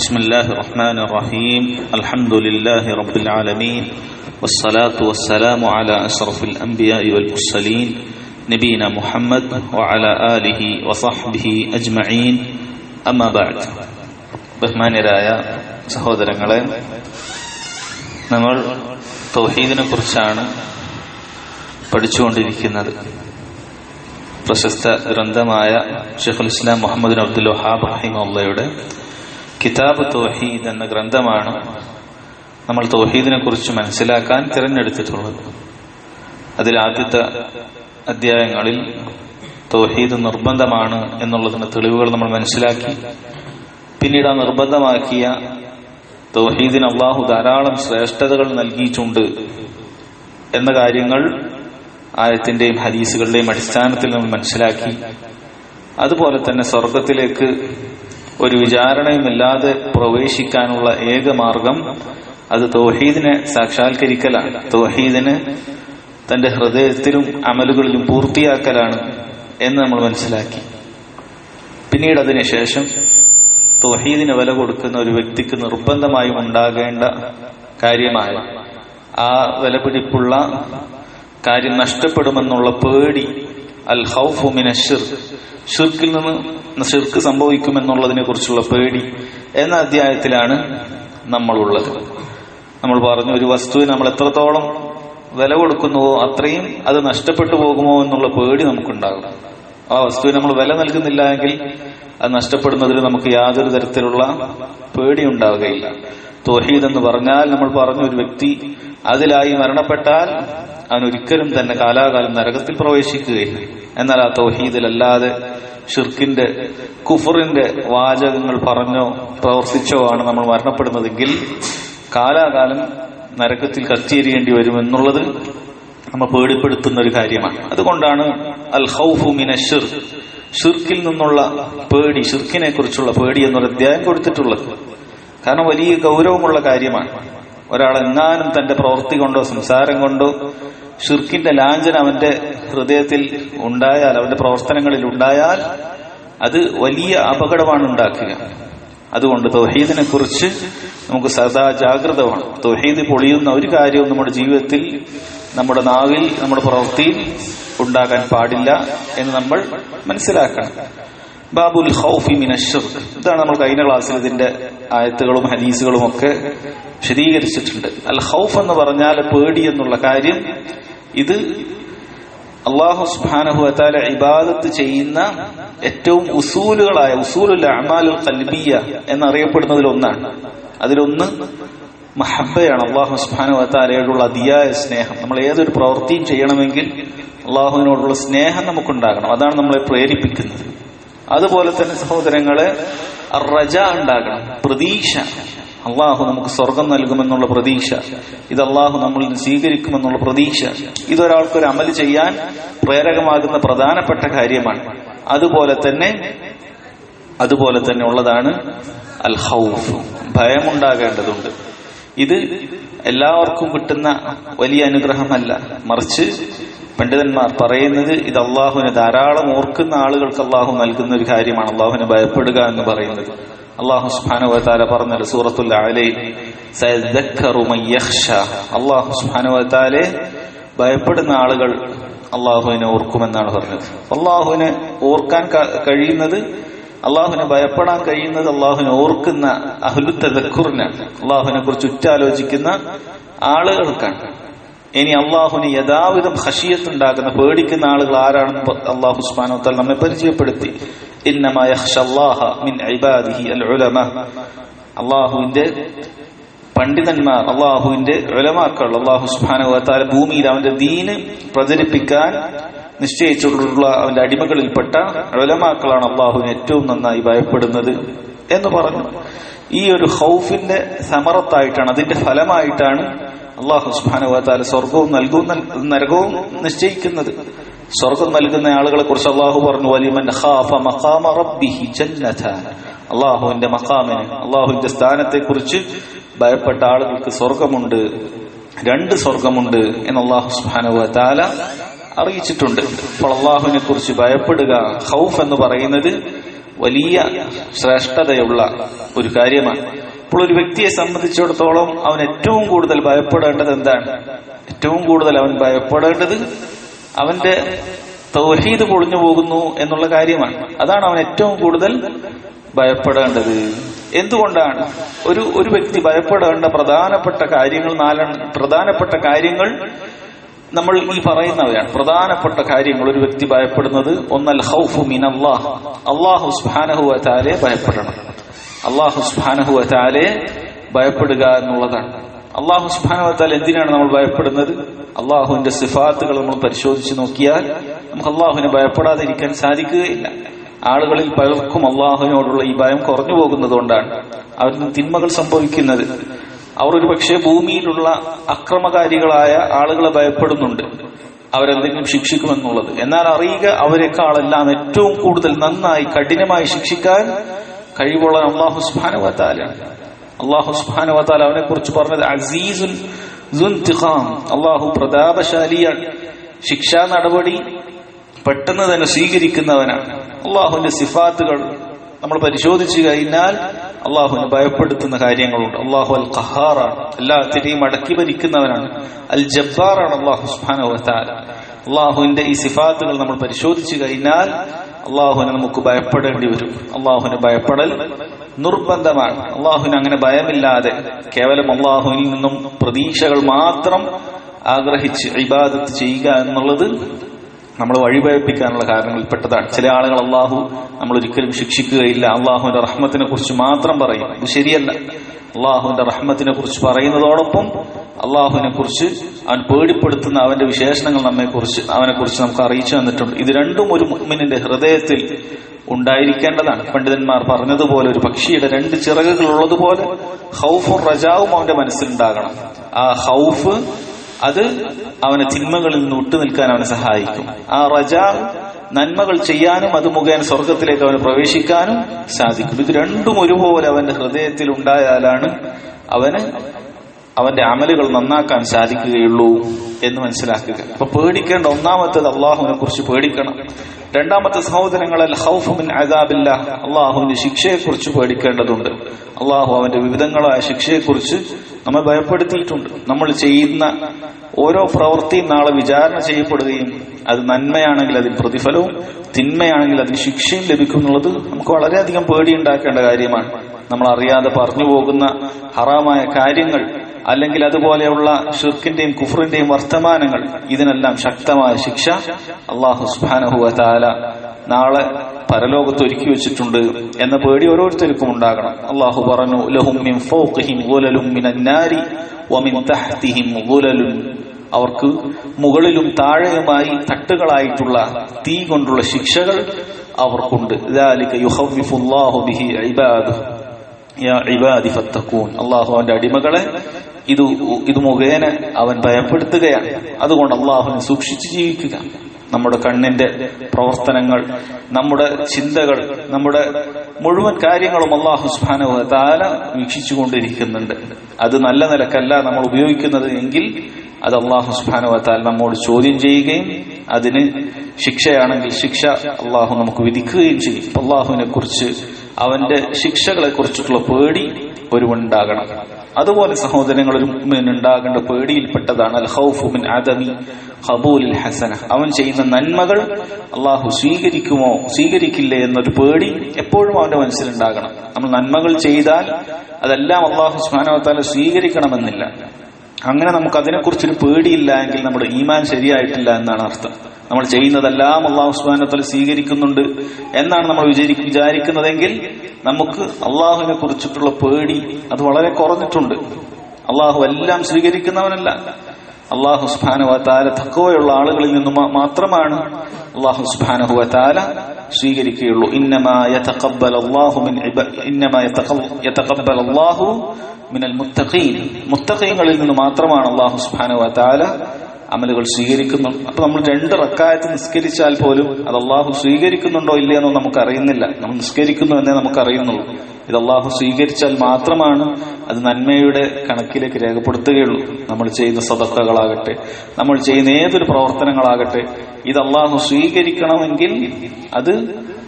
بسم الله الرحمن الرحيم الحمد لله رب العالمين والصلاة والسلام على أشرف الأنبياء والمرسلين نبينا محمد وعلى آله وصحبه أجمعين أما بعد ബഹ്മാന്യരായ സഹോദരങ്ങളെ നമ്മൾ തൗഹീദിനെ കുറിച്ചാണ് പഠിച്ചുകൊണ്ടിരിക്കുന്നത് പ്രശസ്ത ഗ്രന്ഥമായ ഷെഖുൽ ഇസ്ലാം മുഹമ്മദ് അബ്ദുൽ വഹാബ് റഹിമുള്ളയുടെ കിതാബ് തൗഹീദ് എന്ന ഗ്രന്ഥമാണ് നമ്മൾ തൗഹീദിനെ കുറിച്ച് മനസ്സിലാക്കാൻ തിരഞ്ഞെടുത്തിട്ടുള്ളത് അതിൽ ആദ്യത്തെ അധ്യായങ്ങളിൽ തൗഹീദ് നിർബന്ധമാണ് എന്നുള്ളതിന് തെളിവുകൾ നമ്മൾ മനസ്സിലാക്കി പിന്നീട് ആ നിർബന്ധമാക്കിയ തൗഹീദിന് അള്ളാഹു ധാരാളം ശ്രേഷ്ഠതകൾ നൽകിയിട്ടുണ്ട് എന്ന കാര്യങ്ങൾ ആയത്തിന്റെയും ഹദീസുകളുടെയും അടിസ്ഥാനത്തിൽ നമ്മൾ മനസ്സിലാക്കി അതുപോലെ തന്നെ സ്വർഗത്തിലേക്ക് ഒരു വിചാരണയുമില്ലാതെ പ്രവേശിക്കാനുള്ള ഏക മാർഗം അത് തൗഹീദിനെ സാക്ഷാത്കരിക്കലാണ് തൗഹീദിന് തന്റെ ഹൃദയത്തിലും അമലുകളിലും പൂർത്തിയാക്കലാണ് എന്ന് നമ്മൾ മനസ്സിലാക്കി പിന്നീട് അതിനുശേഷം തൗഹീദിന് വില കൊടുക്കുന്ന ഒരു വ്യക്തിക്ക് നിർബന്ധമായും ഉണ്ടാകേണ്ട കാര്യമായ ആ വിലപിടിപ്പുള്ള കാര്യം നഷ്ടപ്പെടുമെന്നുള്ള പേടി അൽ ഹൗഫു മിന ഷിർക്ക് ഷിർക്കിൽ നിന്ന് ഷിർക്ക് സംഭവിക്കുമെന്നുള്ളതിനെ കുറിച്ചുള്ള പേടി എന്ന അധ്യായത്തിലാണ് നമ്മളുള്ളത് നമ്മൾ പറഞ്ഞു ഒരു വസ്തുവിന് നമ്മൾ എത്രത്തോളം വില കൊടുക്കുന്നുവോ അത്രയും അത് നഷ്ടപ്പെട്ടു പോകുമോ എന്നുള്ള പേടി നമുക്കുണ്ടാകും ആ വസ്തുവിന് നമ്മൾ വില നൽകുന്നില്ല എങ്കിൽ അത് നഷ്ടപ്പെടുന്നതിൽ നമുക്ക് യാതൊരു തരത്തിലുള്ള പേടി ഉണ്ടാവുകയില്ല തോഹീദ് എന്ന് പറഞ്ഞാൽ നമ്മൾ പറഞ്ഞു ഒരു വ്യക്തി അതിലായി മരണപ്പെട്ടാൽ അവൻ ഒരിക്കലും തന്നെ കാലാകാലം നരകത്തിൽ പ്രവേശിക്കുകയില്ല എന്നാൽ ആ തൗഹീദിലല്ലാതെ ഷിർക്കിന്റെ കുഫറിന്റെ വാചകങ്ങൾ പറഞ്ഞോ പ്രവർത്തിച്ചോ ആണ് നമ്മൾ മരണപ്പെടുന്നതെങ്കിൽ കാലാകാലം നരകത്തിൽ കത്തിയെരിയേണ്ടി വരുമെന്നുള്ളത് നമ്മൾ പേടിപ്പെടുത്തുന്ന ഒരു കാര്യമാണ് അതുകൊണ്ടാണ് അൽ ഹൗഫു മിന ഷിർ ഷിർക്കിൽ നിന്നുള്ള പേടി ഷിർക്കിനെ കുറിച്ചുള്ള പേടി എന്നൊരു അധ്യായം കൊടുത്തിട്ടുള്ളത് കാരണം വലിയ ഗൗരവമുള്ള കാര്യമാണ് ഒരാൾ എങ്ങാനും തന്റെ പ്രവൃത്തി കൊണ്ടോ സംസാരം കൊണ്ടോ ഷിർക്കിന്റെ ലാഞ്ചന അവന്റെ ഹൃദയത്തിൽ ഉണ്ടായാൽ അവന്റെ പ്രവർത്തനങ്ങളിൽ ഉണ്ടായാൽ അത് വലിയ അപകടമാണ് ഉണ്ടാക്കുക അതുകൊണ്ട് തൗഹീദിനെ കുറിച്ച് നമുക്ക് സദാ ജാഗ്രത വേണം തൗഹീദ് പൊളിയുന്ന ഒരു കാര്യവും നമ്മുടെ ജീവിതത്തിൽ നമ്മുടെ നാവിൽ നമ്മുടെ പ്രവൃത്തിയിൽ ഉണ്ടാകാൻ പാടില്ല എന്ന് നമ്മൾ മനസ്സിലാക്കണം ബാബുൽ ഹൗഫി മിനഷർ ഇതാണ് നമ്മൾ കഴിഞ്ഞ ക്ലാസ്സിൽ ഇതിന്റെ ആയത്തുകളും ഹദീസുകളും ഒക്കെ വിശദീകരിച്ചിട്ടുണ്ട് അൽ ഹൗഫ് എന്ന് പറഞ്ഞാൽ പേടി എന്നുള്ള കാര്യം ഇത് അള്ളാഹു സുബാനഹുഅത്താല ഇബാദത്ത് ചെയ്യുന്ന ഏറ്റവും ഉസൂലുകളായ ഉസൂലുൽ അമാലുൽ കൽബിയ എന്നറിയപ്പെടുന്നതിൽ ഒന്നാണ് അതിലൊന്ന് മഹബയാണ് അള്ളാഹു സുബാനുവത്താലയോടുള്ള അതിയായ സ്നേഹം നമ്മൾ ഏതൊരു പ്രവൃത്തിയും ചെയ്യണമെങ്കിൽ അള്ളാഹുവിനോടുള്ള സ്നേഹം നമുക്കുണ്ടാകണം അതാണ് നമ്മളെ പ്രേരിപ്പിക്കുന്നത് അതുപോലെ തന്നെ സഹോദരങ്ങളെ റജ ഉണ്ടാകണം പ്രതീക്ഷ അള്ളാഹു നമുക്ക് സ്വർഗം നൽകുമെന്നുള്ള പ്രതീക്ഷ ഇത് അള്ളാഹു നമ്മളിൽ നിന്ന് സ്വീകരിക്കുമെന്നുള്ള പ്രതീക്ഷ ഇതൊരാൾക്കൊരു അമൽ ചെയ്യാൻ പ്രേരകമാകുന്ന പ്രധാനപ്പെട്ട കാര്യമാണ് അതുപോലെ തന്നെ അതുപോലെ തന്നെ ഉള്ളതാണ് അൽ ഹൗഫ് ഭയമുണ്ടാകേണ്ടതുണ്ട് ഇത് എല്ലാവർക്കും കിട്ടുന്ന വലിയ അനുഗ്രഹമല്ല മറിച്ച് പണ്ഡിതന്മാർ പറയുന്നത് ഇത് അള്ളാഹുവിനെ ധാരാളം ഓർക്കുന്ന ആളുകൾക്ക് അള്ളാഹു നൽകുന്ന ഒരു കാര്യമാണ് അള്ളാഹുവിനെ ഭയപ്പെടുക എന്ന് പറയുന്നത് അള്ളാഹു സുബാനുവത്താല പറഞ്ഞത് സൂറത്തുൽ അലയിൽ അള്ളാഹു സുബാനുവത്താലെ ഭയപ്പെടുന്ന ആളുകൾ അള്ളാഹുവിനെ ഓർക്കുമെന്നാണ് പറഞ്ഞത് അള്ളാഹുവിനെ ഓർക്കാൻ കഴിയുന്നത് അള്ളാഹുവിനെ ഭയപ്പെടാൻ കഴിയുന്നത് അള്ളാഹുവിനെ ഓർക്കുന്ന അഹുലുത്തദക്കുറിനാണ് അള്ളാഹുവിനെ കുറിച്ച് ഉറ്റാലോചിക്കുന്ന ആളുകൾക്കാണ് ഇനി അള്ളാഹുവിന് യഥാവിധം ഹഷിയത്തുണ്ടാക്കുന്ന പേടിക്കുന്ന ആളുകൾ ആരാണെന്ന് അള്ളാഹു സുബാനോത്താൽ നമ്മെ പരിചയപ്പെടുത്തി അള്ളാഹുവിന്റെ പണ്ഡിതന്മാർ അള്ളാഹുവിന്റെ ഉലമാക്കൾ അള്ളാഹു സുബാനുവത്താല ഭൂമിയിൽ അവന്റെ ദീന് പ്രചരിപ്പിക്കാൻ നിശ്ചയിച്ചിട്ടുള്ള അവന്റെ അടിമകളിൽപ്പെട്ട ഉലമാക്കളാണ് അള്ളാഹുവിന് ഏറ്റവും നന്നായി ഭയപ്പെടുന്നത് എന്ന് പറഞ്ഞു ഈ ഒരു ഹൗഫിന്റെ സമറത്തായിട്ടാണ് അതിന്റെ ഫലമായിട്ടാണ് അള്ളാഹു സുബാനുവത്താല സ്വർഗവും നൽകുന്ന നരകവും നിശ്ചയിക്കുന്നത് സ്വർഗം നൽകുന്ന ആളുകളെ കുറിച്ച് അള്ളാഹു പറഞ്ഞു വലിമൻ ഖാഫ മഖാമ റബ്ബിഹി ജന്നതാൻ അള്ളാഹുവിന്റെ മഖാമിന് അള്ളാഹുവിന്റെ സ്ഥാനത്തെ കുറിച്ച് ഭയപ്പെട്ട ആളുകൾക്ക് സ്വർഗമുണ്ട് രണ്ട് സ്വർഗമുണ്ട് എന്ന് അള്ളാഹു സുബാനുവത്താല അറിയിച്ചിട്ടുണ്ട് അപ്പോൾ അള്ളാഹുവിനെ കുറിച്ച് ഭയപ്പെടുക ഹൗഫ് എന്ന് പറയുന്നത് വലിയ ശ്രേഷ്ഠതയുള്ള ഒരു കാര്യമാണ് ഇപ്പോൾ ഒരു വ്യക്തിയെ സംബന്ധിച്ചിടത്തോളം അവൻ ഏറ്റവും കൂടുതൽ ഭയപ്പെടേണ്ടത് എന്താണ് ഏറ്റവും കൂടുതൽ അവൻ ഭയപ്പെടേണ്ടത് അവന്റെ തൗഹീദ് പൊളിഞ്ഞു പോകുന്നു എന്നുള്ള കാര്യമാണ് അതാണ് അവൻ ഏറ്റവും കൂടുതൽ ഭയപ്പെടേണ്ടത് എന്തുകൊണ്ടാണ് ഒരു ഒരു വ്യക്തി ഭയപ്പെടേണ്ട പ്രധാനപ്പെട്ട കാര്യങ്ങൾ നാലെണ്ണം പ്രധാനപ്പെട്ട കാര്യങ്ങൾ നമ്മൾ ഈ പറയുന്നവയാണ് പ്രധാനപ്പെട്ട കാര്യങ്ങൾ ഒരു വ്യക്തി ഭയപ്പെടുന്നത് ഒന്നൽ ഹൗഫു മിൻ അള്ളാഹ് അള്ളാഹു സുബ്ഹാനഹു വതാലെ ഭയപ്പെടണം അള്ളാഹു സുബ്ഹാനഹു വതാലെ ഭയപ്പെടുക എന്നുള്ളതാണ് അള്ളാഹു സുബ്ഹാനഹു വതാല എന്തിനാണ് നമ്മൾ ഭയപ്പെടുന്നത് അള്ളാഹുവിന്റെ സിഫാത്തുകൾ നമ്മൾ പരിശോധിച്ച് നോക്കിയാൽ നമുക്ക് അള്ളാഹുവിനെ ഭയപ്പെടാതിരിക്കാൻ സാധിക്കുകയില്ല ആളുകളിൽ പലർക്കും അള്ളാഹുവിനോടുള്ള ഈ ഭയം കുറഞ്ഞു പോകുന്നത് കൊണ്ടാണ് അവരിൽ തിന്മകൾ സംഭവിക്കുന്നത് അവർ ഒരു പക്ഷേ ഭൂമിയിലുള്ള അക്രമകാരികളായ ആളുകളെ ഭയപ്പെടുന്നുണ്ട് അവരെന്തെങ്കിലും ശിക്ഷിക്കുമെന്നുള്ളത് എന്നാൽ അറിയുക അവരെക്കാളെല്ലാം ഏറ്റവും കൂടുതൽ നന്നായി കഠിനമായി ശിക്ഷിക്കാൻ കഴിവുള്ള അള്ളാഹു സുബാനുവത്താലാണ് അള്ളാഹു സുബാനുവത്താൽ അവനെ കുറിച്ച് പറഞ്ഞത് അസീസുൻ അള്ളാഹു പ്രതാപശാലിയാണ് ശിക്ഷാ നടപടി പെട്ടെന്ന് തന്നെ സ്വീകരിക്കുന്നവനാണ് അള്ളാഹുവിന്റെ സിഫാത്തുകൾ നമ്മൾ പരിശോധിച്ചു കഴിഞ്ഞാൽ അള്ളാഹുവിനെ ഭയപ്പെടുത്തുന്ന കാര്യങ്ങളുണ്ട് അള്ളാഹു അൽ ഖഹാറാണ് എല്ലാത്തിനെയും അടക്കി ഭരിക്കുന്നവനാണ് അൽ ജബ്ബാറാണ് അള്ളാഹു സുബാനുവത്താൽ അള്ളാഹുവിന്റെ ഈ സിഫാത്തുകൾ നമ്മൾ പരിശോധിച്ചു കഴിഞ്ഞാൽ അള്ളാഹുവിനെ നമുക്ക് ഭയപ്പെടേണ്ടി വരും അള്ളാഹുവിനെ ഭയപ്പെടൽ നിർബന്ധമാണ് അള്ളാഹുവിന് അങ്ങനെ ഭയമില്ലാതെ കേവലം അള്ളാഹുവിൽ നിന്നും പ്രതീക്ഷകൾ മാത്രം ആഗ്രഹിച്ച് ഇബാദത്ത് ചെയ്യുക എന്നുള്ളത് നമ്മൾ വഴിപഴപ്പിക്കാനുള്ള കാരണങ്ങളിൽപ്പെട്ടതാണ് ചില ആളുകൾ അള്ളാഹു നമ്മൾ ഒരിക്കലും ശിക്ഷിക്കുകയില്ല അള്ളാഹുവിന്റെ റഹ്മത്തിനെ കുറിച്ച് മാത്രം പറയും ഇത് ശരിയല്ല അള്ളാഹുവിന്റെ റഹ്മത്തിനെ കുറിച്ച് പറയുന്നതോടൊപ്പം അള്ളാഹുവിനെ കുറിച്ച് അവൻ പേടിപ്പെടുത്തുന്ന അവന്റെ വിശേഷണങ്ങൾ നമ്മെ കുറിച്ച് അവനെ കുറിച്ച് നമുക്ക് അറിയിച്ചു തന്നിട്ടുണ്ട് ഇത് രണ്ടും ഒരു മുഹ്മിനിന്റെ ഹൃദയത്തിൽ ഉണ്ടായിരിക്കേണ്ടതാണ് പണ്ഡിതന്മാർ പറഞ്ഞതുപോലെ ഒരു പക്ഷിയുടെ രണ്ട് ചിറകുകൾ ഉള്ളതുപോലെ ഹൗഫും റജാവും അവന്റെ മനസ്സിലുണ്ടാകണം ആ ഹൗഫ് അത് അവനെ തിന്മകളിൽ നിന്ന് വിട്ടുനിൽക്കാൻ അവനെ സഹായിക്കും ആ റജ നന്മകൾ ചെയ്യാനും അത് മുഖേന സ്വർഗത്തിലേക്ക് അവന് പ്രവേശിക്കാനും സാധിക്കും ഇത് രണ്ടും ഒരുപോലെ അവന്റെ ഹൃദയത്തിൽ ഉണ്ടായാലാണ് അവന് അവന്റെ അമലുകൾ നന്നാക്കാൻ സാധിക്കുകയുള്ളൂ എന്ന് മനസ്സിലാക്കുക അപ്പൊ പേടിക്കേണ്ട ഒന്നാമത്തേത് അള്ളാഹുവിനെ കുറിച്ച് പേടിക്കണം രണ്ടാമത്തെ സഹോദരങ്ങളെ ഹൗഫുമിൻ അദാബില്ല അള്ളാഹുവിന്റെ ശിക്ഷയെക്കുറിച്ച് പേടിക്കേണ്ടതുണ്ട് അള്ളാഹു അവന്റെ വിവിധങ്ങളായ ശിക്ഷയെക്കുറിച്ച് നമ്മെ ഭയപ്പെടുത്തിയിട്ടുണ്ട് നമ്മൾ ചെയ്യുന്ന ഓരോ പ്രവൃത്തിയും നാളെ വിചാരണ ചെയ്യപ്പെടുകയും അത് നന്മയാണെങ്കിൽ അതിന് പ്രതിഫലവും തിന്മയാണെങ്കിൽ അതിന് ശിക്ഷയും ലഭിക്കും എന്നുള്ളത് നമുക്ക് വളരെയധികം പേടിയുണ്ടാക്കേണ്ട കാര്യമാണ് നമ്മൾ അറിയാതെ പറഞ്ഞു പോകുന്ന ഹറാമായ കാര്യങ്ങൾ അല്ലെങ്കിൽ അതുപോലെയുള്ള ഷിർക്കിന്റെയും കുഫറിന്റെയും വർത്തമാനങ്ങൾ ഇതിനെല്ലാം ശക്തമായ ശിക്ഷ അള്ളാഹു സുബാനഹുവ താല നാളെ പരലോകത്ത് ഒരുക്കി വെച്ചിട്ടുണ്ട് എന്ന പേടി ഓരോരുത്തർക്കും ഉണ്ടാകണം അള്ളാഹു പറഞ്ഞു ലഹും മിൻ ഫൗഖിഹിം ഗുലലും മിനൻ നാരി വമിൻ തഹ്തിഹിം ഗുലലുൻ അവർക്ക് മുകളിലും താഴെയുമായി തട്ടുകളായിട്ടുള്ള തീ കൊണ്ടുള്ള ശിക്ഷകൾ അവർക്കുണ്ട് ذلك يخوف الله به عباده യാ ഇബാദി ഫത്തഖൂൻ അള്ളാഹു അവന്റെ അടിമകളെ ഇത് ഇത് മുഖേന അവൻ ഭയപ്പെടുത്തുകയാണ് അതുകൊണ്ട് അള്ളാഹുവിനെ സൂക്ഷിച്ചു ജീവിക്കുക നമ്മുടെ കണ്ണിന്റെ പ്രവർത്തനങ്ങൾ നമ്മുടെ ചിന്തകൾ നമ്മുടെ മുഴുവൻ കാര്യങ്ങളും അള്ളാഹു സുബാനുവ താല വീക്ഷിച്ചുകൊണ്ടിരിക്കുന്നുണ്ട് അത് നല്ല നിലക്കല്ല നമ്മൾ ഉപയോഗിക്കുന്നത് എങ്കിൽ അത് അള്ളാഹു സുബാനുവ താല നമ്മോട് ചോദ്യം ചെയ്യുകയും അതിന് ശിക്ഷയാണെങ്കിൽ ശിക്ഷ അള്ളാഹു നമുക്ക് വിധിക്കുകയും ചെയ്യും അള്ളാഹുവിനെ കുറിച്ച് അവന്റെ ശിക്ഷകളെ കുറിച്ചിട്ടുള്ള പേടി ഒരുവനുണ്ടാകണം അതുപോലെ സഹോദരങ്ങൾ ഒരു ഉണ്ടാകേണ്ട പേടിയിൽപ്പെട്ടതാണ് അൽ ഹൗഫുമിൻ അദമി ഹബൂലിൽ ഹസന അവൻ ചെയ്യുന്ന നന്മകൾ അള്ളാഹു സ്വീകരിക്കുമോ സ്വീകരിക്കില്ലേ എന്നൊരു പേടി എപ്പോഴും അവന്റെ മനസ്സിലുണ്ടാകണം നമ്മൾ നന്മകൾ ചെയ്താൽ അതെല്ലാം അള്ളാഹു സ്മാനവത്താല സ്വീകരിക്കണമെന്നില്ല അങ്ങനെ നമുക്ക് അതിനെക്കുറിച്ചൊരു പേടിയില്ല എങ്കിൽ നമ്മുടെ ഈമാൻ ശരിയായിട്ടില്ല എന്നാണ് അർത്ഥം നമ്മൾ ചെയ്യുന്നതെല്ലാം അള്ളാഹു സുബാനത്തല സ്വീകരിക്കുന്നുണ്ട് എന്നാണ് നമ്മൾ വിചാരി വിചാരിക്കുന്നതെങ്കിൽ നമുക്ക് അള്ളാഹുവിനെ കുറിച്ചിട്ടുള്ള പേടി അത് വളരെ കുറഞ്ഞിട്ടുണ്ട് അള്ളാഹു എല്ലാം സ്വീകരിക്കുന്നവനല്ല അള്ളാഹു സുബാനുവത്താല തക്കവയുള്ള ആളുകളിൽ നിന്നും മാത്രമാണ് അള്ളാഹു സുബാനുഹുവത്താല സ്വീകരിക്കുകയുള്ളൂ ഇന്നമായ അള്ളാഹു മിനൽ മുത്തഖീൻ മുത്തഖീങ്ങളിൽ നിന്ന് മാത്രമാണ് അള്ളാഹു സുബാനുവത്താല അമലുകൾ സ്വീകരിക്കുന്നു അപ്പൊ നമ്മൾ രണ്ട് റക്കായത്ത് നിസ്കരിച്ചാൽ പോലും അത് അള്ളാഹു സ്വീകരിക്കുന്നുണ്ടോ ഇല്ലയെന്നോ നമുക്ക് അറിയുന്നില്ല നമ്മൾ നിസ്കരിക്കുന്നു എന്നേ നമുക്ക് അറിയുന്നുള്ളൂ ഇത് അള്ളാഹു സ്വീകരിച്ചാൽ മാത്രമാണ് അത് നന്മയുടെ കണക്കിലേക്ക് രേഖപ്പെടുത്തുകയുള്ളൂ നമ്മൾ ചെയ്യുന്ന സദക്കകളാകട്ടെ നമ്മൾ ചെയ്യുന്ന ഏതൊരു പ്രവർത്തനങ്ങളാകട്ടെ ഇത് അള്ളാഹു സ്വീകരിക്കണമെങ്കിൽ അത്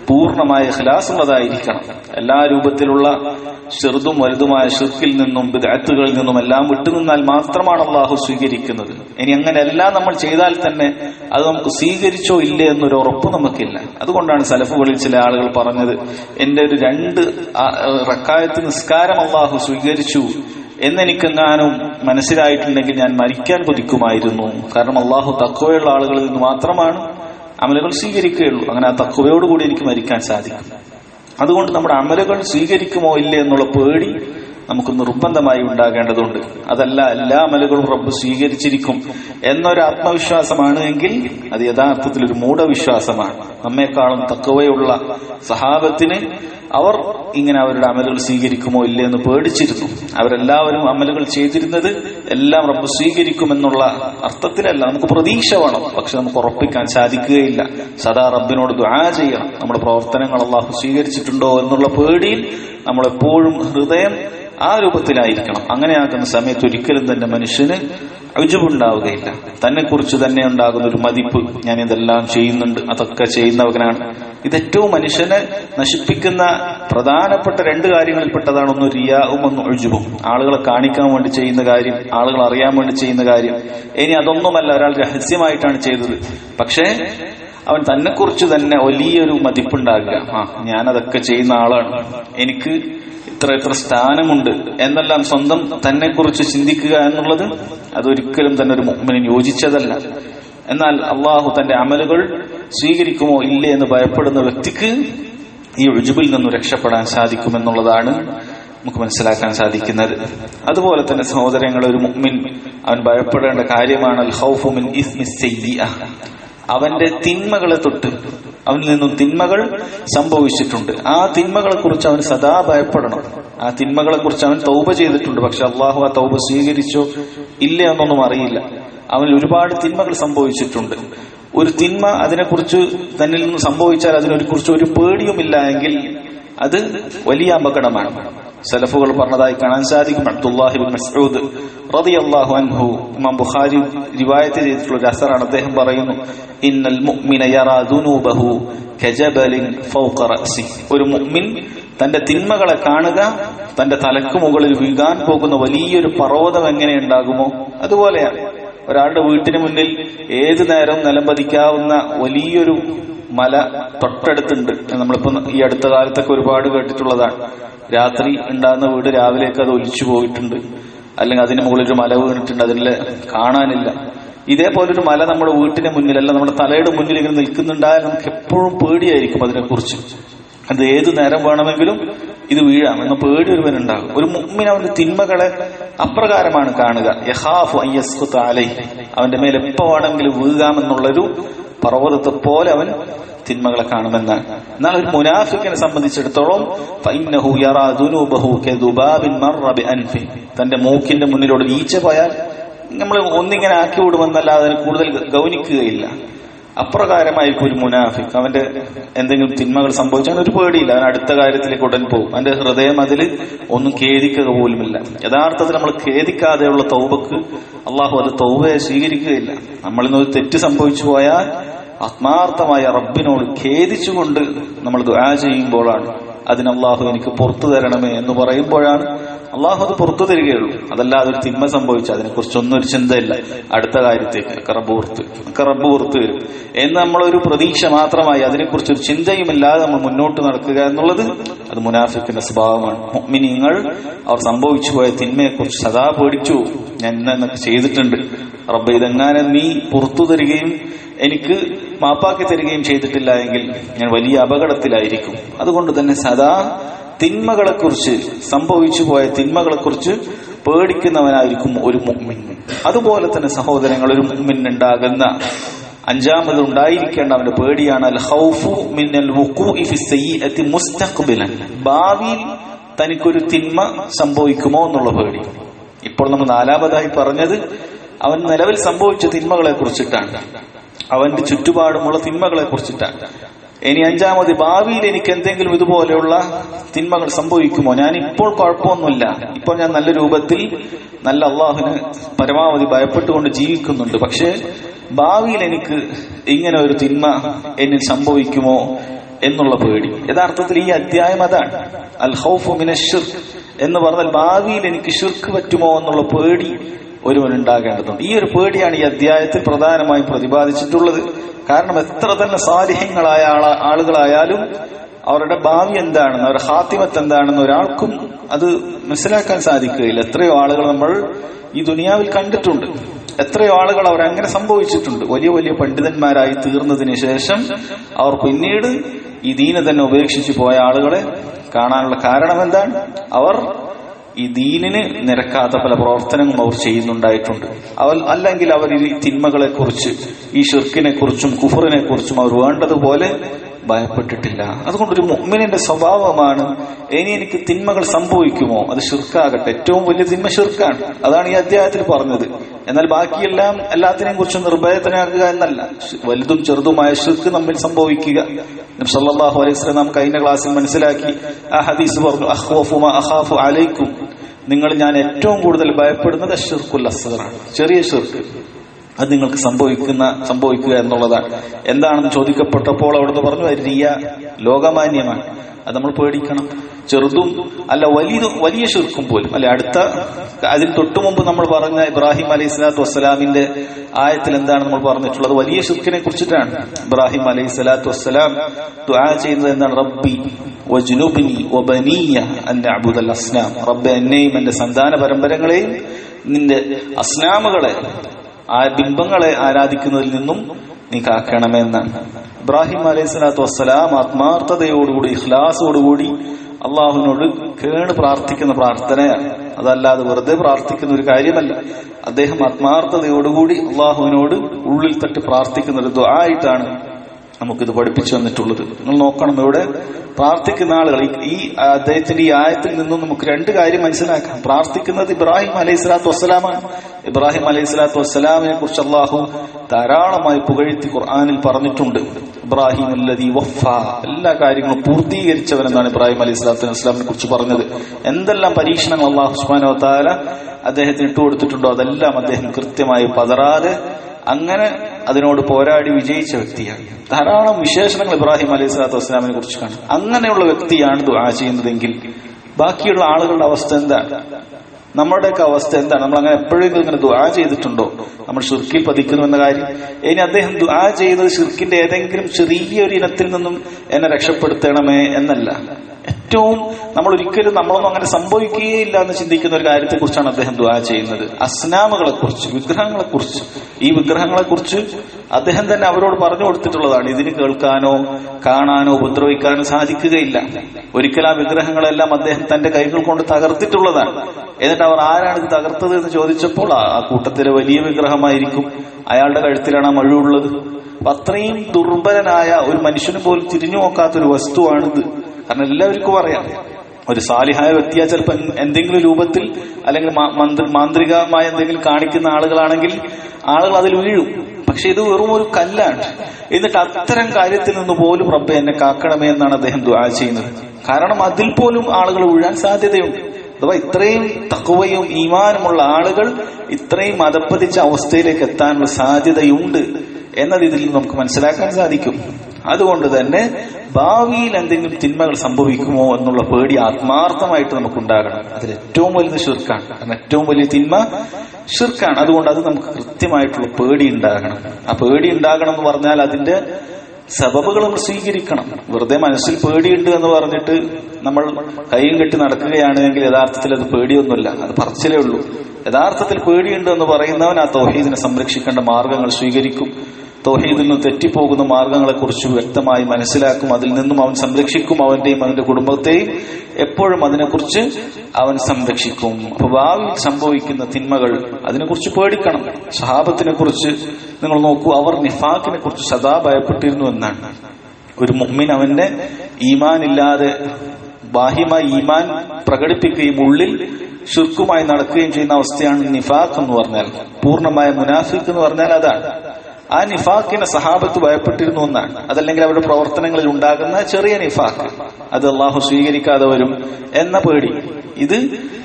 പൂർണ്ണമായ ഖിലാസുള്ളതായിരിക്കണം എല്ലാ രൂപത്തിലുള്ള ചെറുതും വലുതുമായ ഷിർക്കിൽ നിന്നും വിദഗ്ധകളിൽ നിന്നും എല്ലാം വിട്ടുനിന്നാൽ മാത്രമാണ് അള്ളാഹു സ്വീകരിക്കുന്നത് ഇനി അങ്ങനെ എല്ലാം നമ്മൾ ചെയ്താൽ തന്നെ അത് നമുക്ക് സ്വീകരിച്ചോ ഇല്ലേ എന്നൊരു ഉറപ്പ് നമുക്കില്ല അതുകൊണ്ടാണ് സലഫുകളിൽ ചില ആളുകൾ പറഞ്ഞത് എന്റെ ഒരു രണ്ട് റക്കായത്ത് നിസ്കാരം അള്ളാഹു സ്വീകരിച്ചു എന്നെനിക്കെങ്ങാനും മനസ്സിലായിട്ടുണ്ടെങ്കിൽ ഞാൻ മരിക്കാൻ കൊതിക്കുമായിരുന്നു കാരണം അള്ളാഹു തക്കവയുള്ള ആളുകളിൽ നിന്ന് മാത്രമാണ് അമലുകൾ സ്വീകരിക്കുകയുള്ളൂ അങ്ങനെ ആ തക്കവയോടുകൂടി എനിക്ക് മരിക്കാൻ സാധിക്കും അതുകൊണ്ട് നമ്മുടെ അമലുകൾ സ്വീകരിക്കുമോ ഇല്ലേ എന്നുള്ള പേടി നമുക്ക് നിർബന്ധമായി ഉണ്ടാകേണ്ടതുണ്ട് അതല്ല എല്ലാ അമലുകളും റബ്ബ് സ്വീകരിച്ചിരിക്കും എന്നൊരു ആത്മവിശ്വാസമാണ് എങ്കിൽ അത് യഥാർത്ഥത്തിൽ ഒരു മൂഢവിശ്വാസമാണ് നമ്മെക്കാളും തക്കവയുള്ള സഹാബത്തിന് അവർ ഇങ്ങനെ അവരുടെ അമലുകൾ സ്വീകരിക്കുമോ ഇല്ലേ എന്ന് പേടിച്ചിരുന്നു അവരെല്ലാവരും അമലുകൾ ചെയ്തിരുന്നത് എല്ലാം റബ്ബ് സ്വീകരിക്കുമെന്നുള്ള അർത്ഥത്തിലല്ല നമുക്ക് പ്രതീക്ഷ വേണം പക്ഷെ നമുക്ക് ഉറപ്പിക്കാൻ സാധിക്കുകയില്ല സദാ റബ്ബിനോട് ദുആ ചെയ്യണം നമ്മുടെ പ്രവർത്തനങ്ങൾ അള്ളാഹു സ്വീകരിച്ചിട്ടുണ്ടോ എന്നുള്ള പേടിയിൽ നമ്മളെപ്പോഴും ഹൃദയം ആ രൂപത്തിലായിരിക്കണം അങ്ങനെയാകുന്ന സമയത്ത് ഒരിക്കലും തന്നെ മനുഷ്യന് അജുബുണ്ടാവുകയില്ല തന്നെ കുറിച്ച് തന്നെ ഉണ്ടാകുന്ന ഒരു മതിപ്പ് ഞാൻ ഇതെല്ലാം ചെയ്യുന്നുണ്ട് അതൊക്കെ ചെയ്യുന്നവനാണ് ഇത് ഏറ്റവും മനുഷ്യനെ നശിപ്പിക്കുന്ന പ്രധാനപ്പെട്ട രണ്ട് കാര്യങ്ങളിൽപ്പെട്ടതാണ് ഒന്ന് റിയാവും ഒന്ന് ഒഴുജുബും ആളുകളെ കാണിക്കാൻ വേണ്ടി ചെയ്യുന്ന കാര്യം ആളുകൾ അറിയാൻ വേണ്ടി ചെയ്യുന്ന കാര്യം ഇനി അതൊന്നുമല്ല ഒരാൾ രഹസ്യമായിട്ടാണ് ചെയ്തത് പക്ഷേ അവൻ തന്നെ കുറിച്ച് തന്നെ വലിയൊരു മതിപ്പുണ്ടാകുക ആ ഞാനതൊക്കെ ചെയ്യുന്ന ആളാണ് എനിക്ക് ഇത്ര ഇത്ര സ്ഥാനമുണ്ട് എന്നെല്ലാം സ്വന്തം തന്നെ കുറിച്ച് ചിന്തിക്കുക എന്നുള്ളത് അതൊരിക്കലും തന്നെ ഒരു മുമ്മിന് യോജിച്ചതല്ല എന്നാൽ അള്ളാഹു തന്റെ അമലുകൾ സ്വീകരിക്കുമോ ഇല്ലേ എന്ന് ഭയപ്പെടുന്ന വ്യക്തിക്ക് ഈ ഉജുബിൽ നിന്നും രക്ഷപ്പെടാൻ സാധിക്കുമെന്നുള്ളതാണ് നമുക്ക് മനസ്സിലാക്കാൻ സാധിക്കുന്നത് അതുപോലെ തന്നെ സഹോദരങ്ങളെ ഒരു മുഅ്മിൻ അവൻ ഭയപ്പെടേണ്ട കാര്യമാണ് അൽ ഖൗഫു മിൻ ഇസ്മി സയ്യിഅ അവന്റെ തിന്മകളെ തൊട്ട് അവനിൽ നിന്നും തിന്മകൾ സംഭവിച്ചിട്ടുണ്ട് ആ തിന്മകളെ കുറിച്ച് അവൻ സദാ ഭയപ്പെടണം ആ തിന്മകളെ കുറിച്ച് അവൻ തൗബ ചെയ്തിട്ടുണ്ട് പക്ഷെ അള്ളാഹു ആ തൗബ സ്വീകരിച്ചോ ഇല്ല എന്നൊന്നും അറിയില്ല അവനിൽ ഒരുപാട് തിന്മകൾ സംഭവിച്ചിട്ടുണ്ട് ഒരു തിന്മ അതിനെക്കുറിച്ച് തന്നിൽ നിന്ന് സംഭവിച്ചാൽ അതിനെ കുറിച്ച് ഒരു പേടിയുമില്ല എങ്കിൽ അത് വലിയ അപകടമാണ് സലഫുകൾ പറഞ്ഞതായി കാണാൻ സാധിക്കും അബ്ദുല്ലാഹിബിൻ മസ്ഊദ് റളിയല്ലാഹു അൻഹു ഇമാം ബുഖാരി റിവായത്ത് ചെയ്തിട്ടുള്ള ഒരു അസറാണ് അദ്ദേഹം പറയുന്നു ഇന്നൽ മുഅ്മിന യറാ ദുനൂബഹു കജബലിൻ ഫൗഖ റഅസി ഒരു മുഅ്മിൻ തന്റെ തിന്മകളെ കാണുക തന്റെ തലക്ക് മുകളിൽ വീഴാൻ പോകുന്ന വലിയൊരു പർവ്വതം എങ്ങനെ ഉണ്ടാകുമോ അതുപോലെയാണ് ഒരാളുടെ വീട്ടിന് മുന്നിൽ ഏത് നേരം നിലംപതിക്കാവുന്ന വലിയൊരു മല തൊട്ടടുത്തുണ്ട് നമ്മളിപ്പോ ഈ അടുത്ത കാലത്തൊക്കെ ഒരുപാട് കേട്ടിട്ടുള്ളതാണ് രാത്രി ഉണ്ടാകുന്ന വീട് രാവിലേക്ക് അത് ഒലിച്ചു പോയിട്ടുണ്ട് അല്ലെങ്കിൽ അതിന് മുകളിൽ ഒരു മല വീണിട്ടുണ്ട് അതിൽ കാണാനില്ല ഇതേപോലെ ഒരു മല നമ്മുടെ വീട്ടിന് മുന്നിലല്ല നമ്മുടെ തലയുടെ മുന്നിൽ ഇങ്ങനെ നിൽക്കുന്നുണ്ടായാൽ നമുക്ക് എപ്പോഴും പേടിയായിരിക്കും അതിനെക്കുറിച്ച് അത് ഏതു നേരം വേണമെങ്കിലും ഇത് വീഴാം എന്ന പേടി ഒരുവനുണ്ടാകും ഒരു മുമ്മിന് അവന്റെ തിന്മകളെ അപ്രകാരമാണ് കാണുക യഹാഫു അയ്യസ്കുത്ത് അലൈ അവന്റെ മേൽ എപ്പോ വേണമെങ്കിലും വീഴാമെന്നുള്ളൊരു പർവ്വതത്തെ പോലെ അവൻ തിന്മകളെ കാണുമെന്നാണ് എന്നാൽ ഒരു മുനാഫിക്കിനെ സംബന്ധിച്ചിടത്തോളം ഫൈന്നഹു യറാ ദുനൂബഹു കദുബാബിൻ മർറ ബിഅൻഫി തന്റെ മൂക്കിന്റെ മുന്നിലൂടെ ഈച്ച പോയാൽ നമ്മൾ ഒന്നിങ്ങനെ ആക്കി വിടുമെന്നല്ലാതെ അതിന് കൂടുതൽ ഗൗനിക്കുകയില്ല അപ്രകാരമായിരിക്കും ഒരു മുനാഫിക് അവന്റെ എന്തെങ്കിലും തിന്മകൾ സംഭവിച്ചാൽ ഒരു പേടിയില്ല അവൻ അടുത്ത കാര്യത്തിലേക്ക് ഉടൻ പോകും അവന്റെ ഹൃദയം അതിൽ ഒന്നും ഖേദിക്കുക പോലുമില്ല യഥാർത്ഥത്തിൽ നമ്മൾ ഖേദിക്കാതെയുള്ള തൗബക്ക് അള്ളാഹു അത് തൗബയെ സ്വീകരിക്കുകയില്ല നമ്മളിന്ന് ഒരു തെറ്റ് സംഭവിച്ചു പോയാൽ ആത്മാർത്ഥമായ റബ്ബിനോട് ഖേദിച്ചുകൊണ്ട് നമ്മൾ ദുആ ചെയ്യുമ്പോഴാണ് അതിന് അള്ളാഹു എനിക്ക് പുറത്തു തരണമേ എന്ന് പറയുമ്പോഴാണ് അള്ളാഹു അത് പുറത്തു തരികയുള്ളൂ അതല്ലാതെ ഒരു തിന്മ സംഭവിച്ച അതിനെക്കുറിച്ചൊന്നും ഒരു ചിന്തയില്ല അടുത്ത കാര്യത്തേക്ക് കറബ് പുറത്ത് കറബ് പുറത്തു വരും എന്ന് നമ്മളൊരു പ്രതീക്ഷ മാത്രമായി അതിനെക്കുറിച്ച് ഒരു ചിന്തയുമില്ലാതെ നമ്മൾ മുന്നോട്ട് നടക്കുക എന്നുള്ളത് അത് മുനാഫിക്കിന്റെ സ്വഭാവമാണ് മുഅ്മിനീങ്ങൾ അവർ സംഭവിച്ചു പോയ തിന്മയെക്കുറിച്ച് സദാ പേടിച്ചു ഞാൻ ഇന്നൊക്കെ ചെയ്തിട്ടുണ്ട് റബ്ബ ഇതെങ്ങാനെ നീ പുറത്തു തരികയും എനിക്ക് മാപ്പാക്കി തരികയും ചെയ്തിട്ടില്ല എങ്കിൽ ഞാൻ വലിയ അപകടത്തിലായിരിക്കും അതുകൊണ്ട് തന്നെ സദാ തിന്മകളെക്കുറിച്ച് സംഭവിച്ചു പോയ തിന്മകളെക്കുറിച്ച് പേടിക്കുന്നവനായിരിക്കും ഒരു മുമ്മിൻ അതുപോലെ തന്നെ സഹോദരങ്ങൾ ഒരു മുമ്മിനുണ്ടാകുന്ന അഞ്ചാമത് ഉണ്ടായിരിക്കേണ്ട അവന്റെ പേടിയാണ് അൽ ഹൗഫു മിന്നൽ വുഖൂഇ ഫി സയ്യിഅത്തി മുസ്തഖ്ബിലൻ ഭാവിയിൽ തനിക്കൊരു തിന്മ സംഭവിക്കുമോ എന്നുള്ള പേടി ഇപ്പോൾ നമ്മൾ നാലാമതായി പറഞ്ഞത് അവൻ നിലവിൽ സംഭവിച്ച തിന്മകളെ കുറിച്ചിട്ടാണ് അവന്റെ ചുറ്റുപാടുമുള്ള തിന്മകളെ കുറിച്ചിട്ടാണ് ഇനി അഞ്ചാമത് ഭാവിയിൽ എനിക്ക് എന്തെങ്കിലും ഇതുപോലെയുള്ള തിന്മകൾ സംഭവിക്കുമോ ഞാൻ ഇപ്പോൾ കുഴപ്പമൊന്നുമില്ല ഇപ്പോൾ ഞാൻ നല്ല രൂപത്തിൽ നല്ല അള്ളാഹുവിന് പരമാവധി ഭയപ്പെട്ടുകൊണ്ട് ജീവിക്കുന്നുണ്ട് പക്ഷേ ഭാവിയിൽ എനിക്ക് ഇങ്ങനെ ഒരു തിന്മ എന്നിൽ സംഭവിക്കുമോ എന്നുള്ള പേടി യഥാർത്ഥത്തിൽ ഈ അധ്യായം അതാണ് അൽ ഹൗഫു മിനഷിർ എന്ന് പറഞ്ഞാൽ ഭാവിയിൽ എനിക്ക് ഷിർക്ക് പറ്റുമോ എന്നുള്ള പേടി ഒരുവൻ ഉണ്ടാകേണ്ടതുണ്ട് ഈ ഒരു പേടിയാണ് ഈ അധ്യായത്തിൽ പ്രധാനമായും പ്രതിപാദിച്ചിട്ടുള്ളത് കാരണം എത്ര തന്നെ സാലിഹ്യങ്ങളായ ആള ആളുകളായാലും അവരുടെ ഭാവി എന്താണെന്ന് അവരുടെ ഹാത്തിമത്ത് എന്താണെന്ന് ഒരാൾക്കും അത് മനസ്സിലാക്കാൻ സാധിക്കുകയില്ല എത്രയോ ആളുകൾ നമ്മൾ ഈ ദുനിയാവിൽ കണ്ടിട്ടുണ്ട് എത്രയോ ആളുകൾ അവർ അങ്ങനെ സംഭവിച്ചിട്ടുണ്ട് വലിയ വലിയ പണ്ഡിതന്മാരായി തീർന്നതിന് ശേഷം അവർ പിന്നീട് ഈ ദീന തന്നെ ഉപേക്ഷിച്ചു പോയ ആളുകളെ കാണാനുള്ള കാരണം എന്താണ് അവർ ഈ ദീനിന് നിരക്കാത്ത പല പ്രവർത്തനങ്ങളും അവർ ചെയ്യുന്നുണ്ടായിട്ടുണ്ട് അവർ അല്ലെങ്കിൽ അവർ ഈ തിന്മകളെ കുറിച്ച് ഈ ഷിർക്കിനെ കുറിച്ചും കുഫറിനെ കുറിച്ചും അവർ വേണ്ടതുപോലെ ഭയപ്പെട്ടിട്ടില്ല അതുകൊണ്ടൊരു മുഅ്മിനിന്റെ സ്വഭാവമാണ് ഇനി എനിക്ക് തിന്മകൾ സംഭവിക്കുമോ അത് ഷിർക്കാകട്ടെ ഏറ്റവും വലിയ തിന്മ ഷിർക്കാണ് അതാണ് ഈ അധ്യായത്തിൽ പറഞ്ഞത് എന്നാൽ ബാക്കിയെല്ലാം എല്ലാത്തിനെയും കുറിച്ച് നിർഭയത്തിനാക്കുക എന്നല്ല വലുതും ചെറുതുമായ ഷിർക്ക് നമ്മിൽ സംഭവിക്കുക സല്ലല്ലാഹു അലൈഹി വസല്ലം നാം കഴിഞ്ഞ ക്ലാസ്സിൽ മനസ്സിലാക്കി ആ ഹദീസ് പറഞ്ഞു അഖ്വഫു മാ അഖാഫു അലൈക്കും നിങ്ങൾ ഞാൻ ഏറ്റവും കൂടുതൽ ഭയപ്പെടുന്നത് ഷിർക്കുൽ അസ്ഗറാണ് ചെറിയ ഷിർക്ക് അത് നിങ്ങൾക്ക് സംഭവിക്കുന്ന സംഭവിക്കുക എന്നുള്ളതാണ് എന്താണെന്ന് ചോദിക്കപ്പെട്ടപ്പോൾ അവിടുന്ന് പറഞ്ഞു റിയ ലോകമാന്യമാണ് അത് നമ്മൾ പേടിക്കണം ചെറുതും അല്ല വലിയ വലിയ ഷിർക്കും പോലും അല്ലെ അടുത്ത അതിന് തൊട്ടു മുമ്പ് നമ്മൾ പറഞ്ഞ ഇബ്രാഹിം അലൈഹി സ്വലാത്തു വസ്സലാമിന്റെ ആയത്തിൽ എന്താണ് നമ്മൾ പറഞ്ഞിട്ടുള്ളത് വലിയ ഷിർക്കിനെ കുറിച്ചിട്ടാണ് ഇബ്രാഹിം അലൈഹി സ്വലാത്തു വസ്സലാം ദുആ ചെയ്യുന്നത് എന്താണ് റബ്ബി വജ്നുബ്നി വബനിയ അൻ അബ്ദുൽ അസ്നാം റബ്ബെ എന്നെയും എന്റെ സന്താന പരമ്പരങ്ങളെയും നിന്റെ അസ്നാമുകളെ ആ ബിംബങ്ങളെ ആരാധിക്കുന്നതിൽ നിന്നും നീ കാക്കണമേ എന്നാണ് ഇബ്രാഹിം അലൈഹി സ്വലാത്തു വസ്സലാം ആത്മാർത്ഥതയോടുകൂടി ഇഖ്ലാസോടുകൂടി അള്ളാഹുവിനോട് കേണ് പ്രാർത്ഥിക്കുന്ന പ്രാർത്ഥനയാണ് അതല്ലാതെ വെറുതെ പ്രാർത്ഥിക്കുന്ന ഒരു കാര്യമല്ല അദ്ദേഹം ആത്മാർത്ഥതയോടുകൂടി അള്ളാഹുവിനോട് ഉള്ളിൽ തട്ടി പ്രാർത്ഥിക്കുന്ന ഒരു ദ്വായിട്ടാണ് നമുക്കിത് പഠിപ്പിച്ചു തന്നിട്ടുള്ളത് നിങ്ങൾ നോക്കണം ഇവിടെ പ്രാർത്ഥിക്കുന്ന ആളുകൾ ഈ അദ്ദേഹത്തിന്റെ ഈ ആയത്തിൽ നിന്നും നമുക്ക് രണ്ട് കാര്യം മനസ്സിലാക്കാം പ്രാർത്ഥിക്കുന്നത് ഇബ്രാഹിം അലൈഹി സ്വലാത്തു വസ്സലാമാണ് ഇബ്രാഹിം അലൈഹി സ്വലാത്തു വസ്സലാമിനെ കുറിച്ച് അള്ളാഹു ധാരാളമായി പുകഴ്ത്തി ഖുർആാനിൽ പറഞ്ഞിട്ടുണ്ട് ഇബ്രാഹിം അല്ലതി വഫ എല്ലാ കാര്യങ്ങളും പൂർത്തീകരിച്ചവനെന്നാണ് ഇബ്രാഹിം അലൈഹി സ്വലാത്തു വസ്സലാമിനെ കുറിച്ച് പറഞ്ഞത് എന്തെല്ലാം പരീക്ഷണങ്ങൾ അള്ളാഹു സുബാനോ താല അദ്ദേഹത്തിന് ഇട്ടുകൊടുത്തിട്ടുണ്ടോ അതെല്ലാം അദ്ദേഹം കൃത്യമായി പതറാതെ അങ്ങനെ അതിനോട് പോരാടി വിജയിച്ച വ്യക്തിയാണ് ധാരാളം വിശേഷണങ്ങൾ ഇബ്രാഹിം അലൈഹി സ്വലാത്തു വസ്സലാമിനെ കുറിച്ച് കാണും അങ്ങനെയുള്ള വ്യക്തിയാണ് ദുആ ചെയ്യുന്നതെങ്കിൽ ബാക്കിയുള്ള ആളുകളുടെ അവസ്ഥ എന്താണ് നമ്മുടെയൊക്കെ അവസ്ഥ എന്താണ് നമ്മൾ അങ്ങനെ എപ്പോഴെങ്കിലും ഇങ്ങനെ ദുആ ചെയ്തിട്ടുണ്ടോ നമ്മൾ ഷിർക്കിൽ പതിക്കുന്നു എന്ന കാര്യം ഇനി അദ്ദേഹം ദുആ ചെയ്യുന്നത് ഷിർക്കിന്റെ ഏതെങ്കിലും ചെറിയൊരു ഇനത്തിൽ നിന്നും എന്നെ രക്ഷപ്പെടുത്തണമേ എന്നല്ല ഏറ്റവും നമ്മൾ ഒരിക്കലും നമ്മളൊന്നും അങ്ങനെ സംഭവിക്കുകയില്ല എന്ന് ചിന്തിക്കുന്ന ഒരു കാര്യത്തെ കുറിച്ചാണ് അദ്ദേഹം ദുആ ചെയ്യുന്നത് അസ്നാമുകളെ കുറിച്ച് വിഗ്രഹങ്ങളെ കുറിച്ച് ഈ വിഗ്രഹങ്ങളെ കുറിച്ച് അദ്ദേഹം തന്നെ അവരോട് പറഞ്ഞു കൊടുത്തിട്ടുള്ളതാണ് ഇതിന് കേൾക്കാനോ കാണാനോ ഉപദ്രവിക്കാനോ സാധിക്കുകയില്ല ഒരിക്കൽ ആ വിഗ്രഹങ്ങളെല്ലാം അദ്ദേഹം തന്റെ കൈകൾ കൊണ്ട് തകർത്തിട്ടുള്ളതാണ് എന്നിട്ട് അവർ ആരാണ് ഇത് തകർത്തത് എന്ന് ചോദിച്ചപ്പോൾ ആ കൂട്ടത്തിലെ വലിയ വിഗ്രഹമായിരിക്കും അയാളുടെ കഴുത്തിലാണ് ആ മഴുവുള്ളത് അപ്പൊ അത്രയും ദുർബലനായ ഒരു മനുഷ്യന് പോലും തിരിഞ്ഞു നോക്കാത്ത ഒരു വസ്തുവാണിത് കാരണം എല്ലാവർക്കും അറിയാം ഒരു സാലിഹായ വ്യക്തിയാ ചിലപ്പോൾ എന്തെങ്കിലും രൂപത്തിൽ അല്ലെങ്കിൽ മാന്ത്രികമായ എന്തെങ്കിലും കാണിക്കുന്ന ആളുകളാണെങ്കിൽ ആളുകൾ അതിൽ വീഴും പക്ഷെ ഇത് വെറും ഒരു കല്ലാണ് എന്നിട്ട് അത്തരം കാര്യത്തിൽ നിന്ന് പോലും റബ്ബെ എന്നെ കാക്കണമേ എന്നാണ് അദ്ദേഹം ദുആ ചെയ്യുന്നത് കാരണം അതിൽ പോലും ആളുകൾ വീഴാൻ സാധ്യതയുണ്ട് അഥവാ ഇത്രയും തക്കവയും ഈമാനുമുള്ള ആളുകൾ ഇത്രയും മതപ്പതിച്ച അവസ്ഥയിലേക്ക് എത്താനുള്ള സാധ്യതയുണ്ട് എന്നത് ഇതിൽ നമുക്ക് മനസ്സിലാക്കാൻ സാധിക്കും അതുകൊണ്ട് തന്നെ ഭാവിയിൽ എന്തെങ്കിലും തിന്മകൾ സംഭവിക്കുമോ എന്നുള്ള പേടി ആത്മാർത്ഥമായിട്ട് നമുക്കുണ്ടാകണം അതിൽ ഏറ്റവും വലുത് ഷിർക്കാണ് കാരണം ഏറ്റവും വലിയ തിന്മ ഷിർക്കാണ് അതുകൊണ്ട് അത് നമുക്ക് കൃത്യമായിട്ടുള്ള പേടി ഉണ്ടാകണം ആ പേടി ഉണ്ടാകണം എന്ന് പറഞ്ഞാൽ അതിന്റെ സബബുകൾ നമ്മൾ സ്വീകരിക്കണം വെറുതെ മനസ്സിൽ പേടിയുണ്ട് എന്ന് പറഞ്ഞിട്ട് നമ്മൾ കൈയും കെട്ടി നടക്കുകയാണെങ്കിൽ യഥാർത്ഥത്തിൽ അത് പേടിയൊന്നുമില്ല അത് പറച്ചിലേ ഉള്ളൂ യഥാർത്ഥത്തിൽ പേടിയുണ്ട് എന്ന് പറയുന്നവൻ ആ തൗഹീദിനെ സംരക്ഷിക്കേണ്ട മാർഗങ്ങൾ സ്വീകരിക്കും തൗഹീദിൽ നിന്ന് തെറ്റിപ്പോകുന്ന മാർഗങ്ങളെക്കുറിച്ച് വ്യക്തമായി മനസ്സിലാക്കും അതിൽ നിന്നും അവൻ സംരക്ഷിക്കും അവന്റെയും അവന്റെ കുടുംബത്തെയും എപ്പോഴും അതിനെക്കുറിച്ച് അവൻ സംരക്ഷിക്കും അപ്പൊ ഭാവിയിൽ സംഭവിക്കുന്ന തിന്മകൾ അതിനെക്കുറിച്ച് പേടിക്കണം സഹാബത്തിനെ കുറിച്ച് നിങ്ങൾ നോക്കൂ അവർ നിഫാഖിനെ കുറിച്ച് സദാ ഭയപ്പെട്ടിരുന്നു എന്നാണ് ഒരു മുമ്മിൻ അവന്റെ ഈമാൻ ഇല്ലാതെ ബാഹ്യമായി ഈമാൻ പ്രകടിപ്പിക്കുകയും ഉള്ളിൽ ഷുർക്കുമായി നടക്കുകയും ചെയ്യുന്ന അവസ്ഥയാണ് നിഫാഖ് എന്ന് പറഞ്ഞാൽ പൂർണ്ണമായ മുനാഫിഖ് എന്ന് പറഞ്ഞാൽ അതാണ് ആ നിഫാഖിനെ സഹാബത്ത് ഭയപ്പെട്ടിരുന്നു എന്നാണ് അതല്ലെങ്കിൽ അവരുടെ പ്രവർത്തനങ്ങളിൽ ഉണ്ടാകുന്ന ചെറിയ നിഫാഖ് അത് അള്ളാഹു സ്വീകരിക്കാതെ വരും എന്ന പേടി ഇത്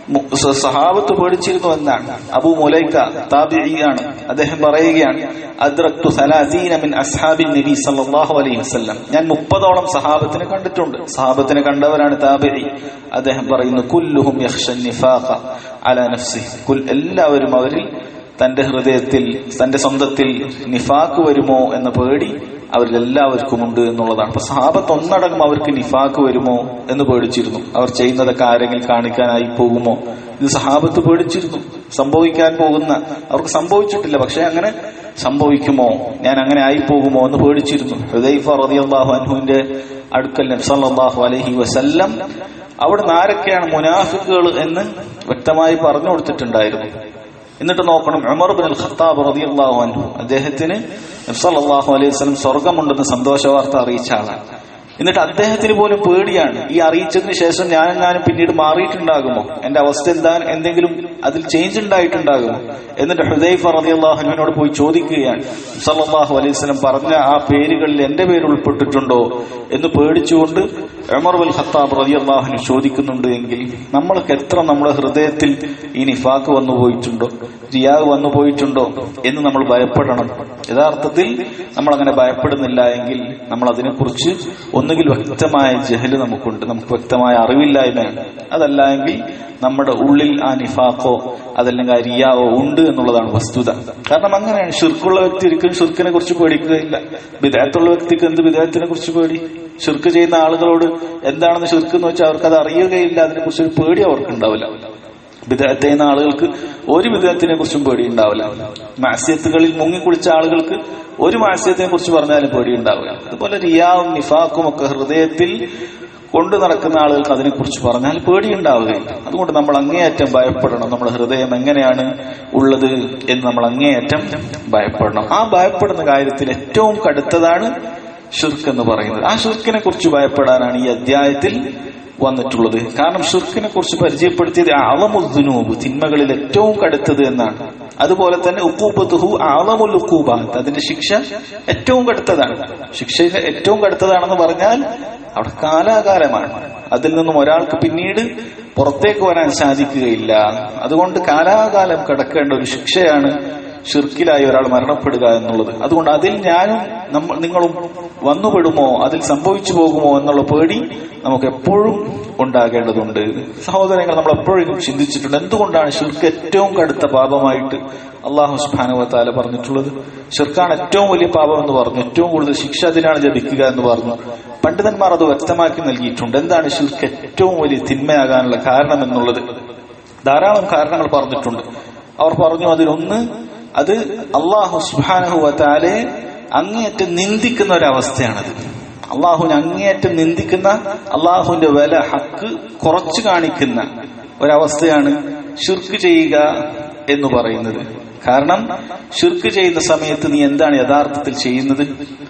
മു- സ- സഹാബത്ത് പേടിച്ചിരുന്നു എന്നാണ് അബു മുലൈക്ക താബിഇയാണ് അദ്ദേഹം പറയുകയാണ് അദ്റക്തു സലാസീന മിൻ അസ്ഹാബിൻ നബി സല്ലല്ലാഹു അലൈഹി വസല്ലം ഞാൻ മുപ്പതോളം സഹാബത്തിനെ കണ്ടിട്ടുണ്ട് സഹാബത്തിനെ കണ്ടവരാണ് താബിഇ അദ്ദേഹം പറയുന്നു കുല്ലുഹും യഖ്ഷൻ നിഫാഖ അലാ നഫ്സി കുൽ എല്ലാവരും അവരിൽ തന്റെ ഹൃദയത്തിൽ തന്റെ സ്വന്തത്തിൽ നിഫാക്ക് വരുമോ എന്ന പേടി അവരിൽ എല്ലാവർക്കും ഉണ്ട് എന്നുള്ളതാണ് അപ്പൊ സഹാബത്ത് ഒന്നടങ്കം അവർക്ക് നിഫാക്ക് വരുമോ എന്ന് പേടിച്ചിരുന്നു അവർ ചെയ്യുന്നതൊക്കെ ആരെങ്കിലും കാണിക്കാനായി പോകുമോ ഇത് സഹാബത്ത് പേടിച്ചിരുന്നു സംഭവിക്കാൻ പോകുന്ന അവർക്ക് സംഭവിച്ചിട്ടില്ല പക്ഷെ അങ്ങനെ സംഭവിക്കുമോ ഞാൻ അങ്ങനെ ആയി പോകുമോ എന്ന് പേടിച്ചിരുന്നു ഹുദൈഫ റളിയല്ലാഹു അൻഹുവിന്റെ അടുക്കൽ നബ്സല്ലാഹു അലൈഹി വസല്ലം അവിടെ ആരൊക്കെയാണ് മുനാഫിക്കുകൾ എന്ന് വ്യക്തമായി പറഞ്ഞു കൊടുത്തിട്ടുണ്ടായിരുന്നു എന്നിട്ട് നോക്കണം ഉമർ ബിൻ അൽ ഖത്താബ് റളിയല്ലാഹു അൻഹു അദ്ദേഹത്തിന് നബി സല്ലല്ലാഹു അലൈഹി വസല്ലം സ്വർഗമുണ്ടെന്ന് സന്തോഷ വാർത്ത അറിയിച്ച ആളാണ് എന്നിട്ട് അദ്ദേഹത്തിന് പോലും പേടിയാണ് ഈ അറിയിച്ചതിന് ശേഷം ഞാനും ഞാനും പിന്നീട് മാറിയിട്ടുണ്ടാകുമോ എന്റെ അവസ്ഥ എന്താ എന്തെങ്കിലും അതിൽ ചേഞ്ച് ഉണ്ടായിട്ടുണ്ടാകുമോ എന്നിട്ട് ഹുദൈഫ റളിയല്ലാഹു അൻഹുവിനോട് പോയി ചോദിക്കുകയാണ് സല്ലല്ലാഹു അലൈഹി വസല്ലം പറഞ്ഞ ആ പേരുകളിൽ എന്റെ പേര് ഉൾപ്പെട്ടിട്ടുണ്ടോ എന്ന് പേടിച്ചുകൊണ്ട് ഉമർ ബിൻ ഖത്താബ് റളിയല്ലാഹു അൻഹു ചോദിക്കുന്നുണ്ട് എങ്കിൽ നമ്മൾക്ക് എത്ര നമ്മുടെ ഹൃദയത്തിൽ ഈ നിഫാക്ക് വന്നു പോയിട്ടുണ്ടോ റിയാവ് വന്നു പോയിട്ടുണ്ടോ എന്ന് നമ്മൾ ഭയപ്പെടണം യഥാർത്ഥത്തിൽ നമ്മൾ അങ്ങനെ ഭയപ്പെടുന്നില്ല എങ്കിൽ നമ്മൾ അതിനെക്കുറിച്ച് ഒന്നുകിൽ വ്യക്തമായ ജഹല് നമുക്കുണ്ട് നമുക്ക് വ്യക്തമായ അറിവില്ലായ്മയാണ് അതല്ല എങ്കിൽ നമ്മുടെ ഉള്ളിൽ ആ നിഫാഖോ അതല്ലെങ്കിൽ ആ റിയാവോ ഉണ്ട് എന്നുള്ളതാണ് വസ്തുത കാരണം അങ്ങനെയാണ് ഷിർക്കുള്ള വ്യക്തി ഒരിക്കലും ഷിർക്കിനെ കുറിച്ച് പേടിക്കുകയില്ല വിദേഹത്തുള്ള വ്യക്തിക്ക് എന്ത് വിദേഹത്തിനെ കുറിച്ച് പേടി ഷിർക്ക് ചെയ്യുന്ന ആളുകളോട് എന്താണെന്ന് ഷിർക്ക് എന്ന് വെച്ചാൽ അവർക്ക് അത് അറിയുകയില്ല അതിനെക്കുറിച്ച് ഒരു പേടി അവർക്ക് ഉണ്ടാവില്ല വിദേഹത്ത് ചെയ്യുന്ന ആളുകൾക്ക് ഒരു വിദേഹത്തിനെ കുറിച്ചും പേടി ഉണ്ടാവില്ല മാസ്യത്തുകളിൽ മുങ്ങിക്കുളിച്ച ആളുകൾക്ക് ഒരു മാസ്യത്തിനെ കുറിച്ച് പറഞ്ഞാലും പേടി ഉണ്ടാവില്ല അതുപോലെ റിയാവും നിഫാക്കും ഒക്കെ ഹൃദയത്തിൽ കൊണ്ടു നടക്കുന്ന ആളുകൾക്ക് അതിനെക്കുറിച്ച് പറഞ്ഞാൽ പേടിയുണ്ടാവുകയില്ല അതുകൊണ്ട് നമ്മൾ അങ്ങേയറ്റം ഭയപ്പെടണം നമ്മുടെ ഹൃദയം എങ്ങനെയാണ് ഉള്ളത് എന്ന് നമ്മൾ അങ്ങേയറ്റം ഭയപ്പെടണം ആ ഭയപ്പെടുന്ന കാര്യത്തിൽ ഏറ്റവും കടുത്തതാണ് ഷിർക്ക് എന്ന് പറയുന്നത് ആ ഷിർക്കിനെ കുറിച്ച് ഭയപ്പെടാനാണ് ഈ അധ്യായത്തിൽ വന്നിട്ടുള്ളത് കാരണം ഷിർക്കിനെ കുറിച്ച് പരിചയപ്പെടുത്തിയത് ആളമുദ്നൂബ് തിന്മകളിൽ ഏറ്റവും കടുത്തത് എന്നാണ് അതുപോലെ തന്നെ ഉക്കൂബത്തുഹു ആളമുൽ ഉക്കൂബാത്ത് അതിന്റെ ശിക്ഷ ഏറ്റവും കടുത്തതാണ് ശിക്ഷയിലെ ഏറ്റവും കടുത്തതാണെന്ന് പറഞ്ഞാൽ അവിടെ കാലാകാലമാണ് അതിൽ നിന്നും ഒരാൾക്ക് പിന്നീട് പുറത്തേക്ക് വരാൻ സാധിക്കുകയില്ല അതുകൊണ്ട് കാലാകാലം കിടക്കേണ്ട ഒരു ശിക്ഷയാണ് ഷിർക്കിലായി ഒരാൾ മരണപ്പെടുക എന്നുള്ളത് അതുകൊണ്ട് അതിൽ ഞാനും നമ്മൾ നിങ്ങളും വന്നുപെടുമോ അതിൽ സംഭവിച്ചു പോകുമോ എന്നുള്ള പേടി നമുക്ക് എപ്പോഴും ഉണ്ടാകേണ്ടതുണ്ട് സഹോദരങ്ങൾ നമ്മൾ എപ്പോഴും ചിന്തിച്ചിട്ടുണ്ട് എന്തുകൊണ്ടാണ് ഷിർക്ക് ഏറ്റവും കടുത്ത പാപമായിട്ട് അള്ളാഹു സുബാനുവത്താല പറഞ്ഞിട്ടുള്ളത് ഷിർക്കാണ് ഏറ്റവും വലിയ പാപം എന്ന് പറഞ്ഞു ഏറ്റവും കൂടുതൽ ശിക്ഷ അതിനാണ് ലഭിക്കുക എന്ന് പറഞ്ഞു പണ്ഡിതന്മാർ അത് വ്യക്തമാക്കി നൽകിയിട്ടുണ്ട് എന്താണ് ഷിർക്ക് ഏറ്റവും വലിയ തിന്മയാകാനുള്ള കാരണം എന്നുള്ളത് ധാരാളം കാരണങ്ങൾ പറഞ്ഞിട്ടുണ്ട് അവർ പറഞ്ഞു അതിലൊന്ന് അത് അള്ളാഹു സുബാനഹുവത്താലെ അങ്ങേയറ്റം നിന്ദിക്കുന്ന ഒരവസ്ഥയാണത് അള്ളാഹുവിനെ അങ്ങേയറ്റം നിന്ദിക്കുന്ന അള്ളാഹുവിന്റെ വില ഹക്ക് കുറച്ചു കാണിക്കുന്ന ഒരവസ്ഥയാണ് ഷിർക്ക് ചെയ്യുക എന്ന് പറയുന്നത് കാരണം ഷിർക്ക് ചെയ്യുന്ന സമയത്ത് നീ എന്താണ് യഥാർത്ഥത്തിൽ ചെയ്യുന്നത്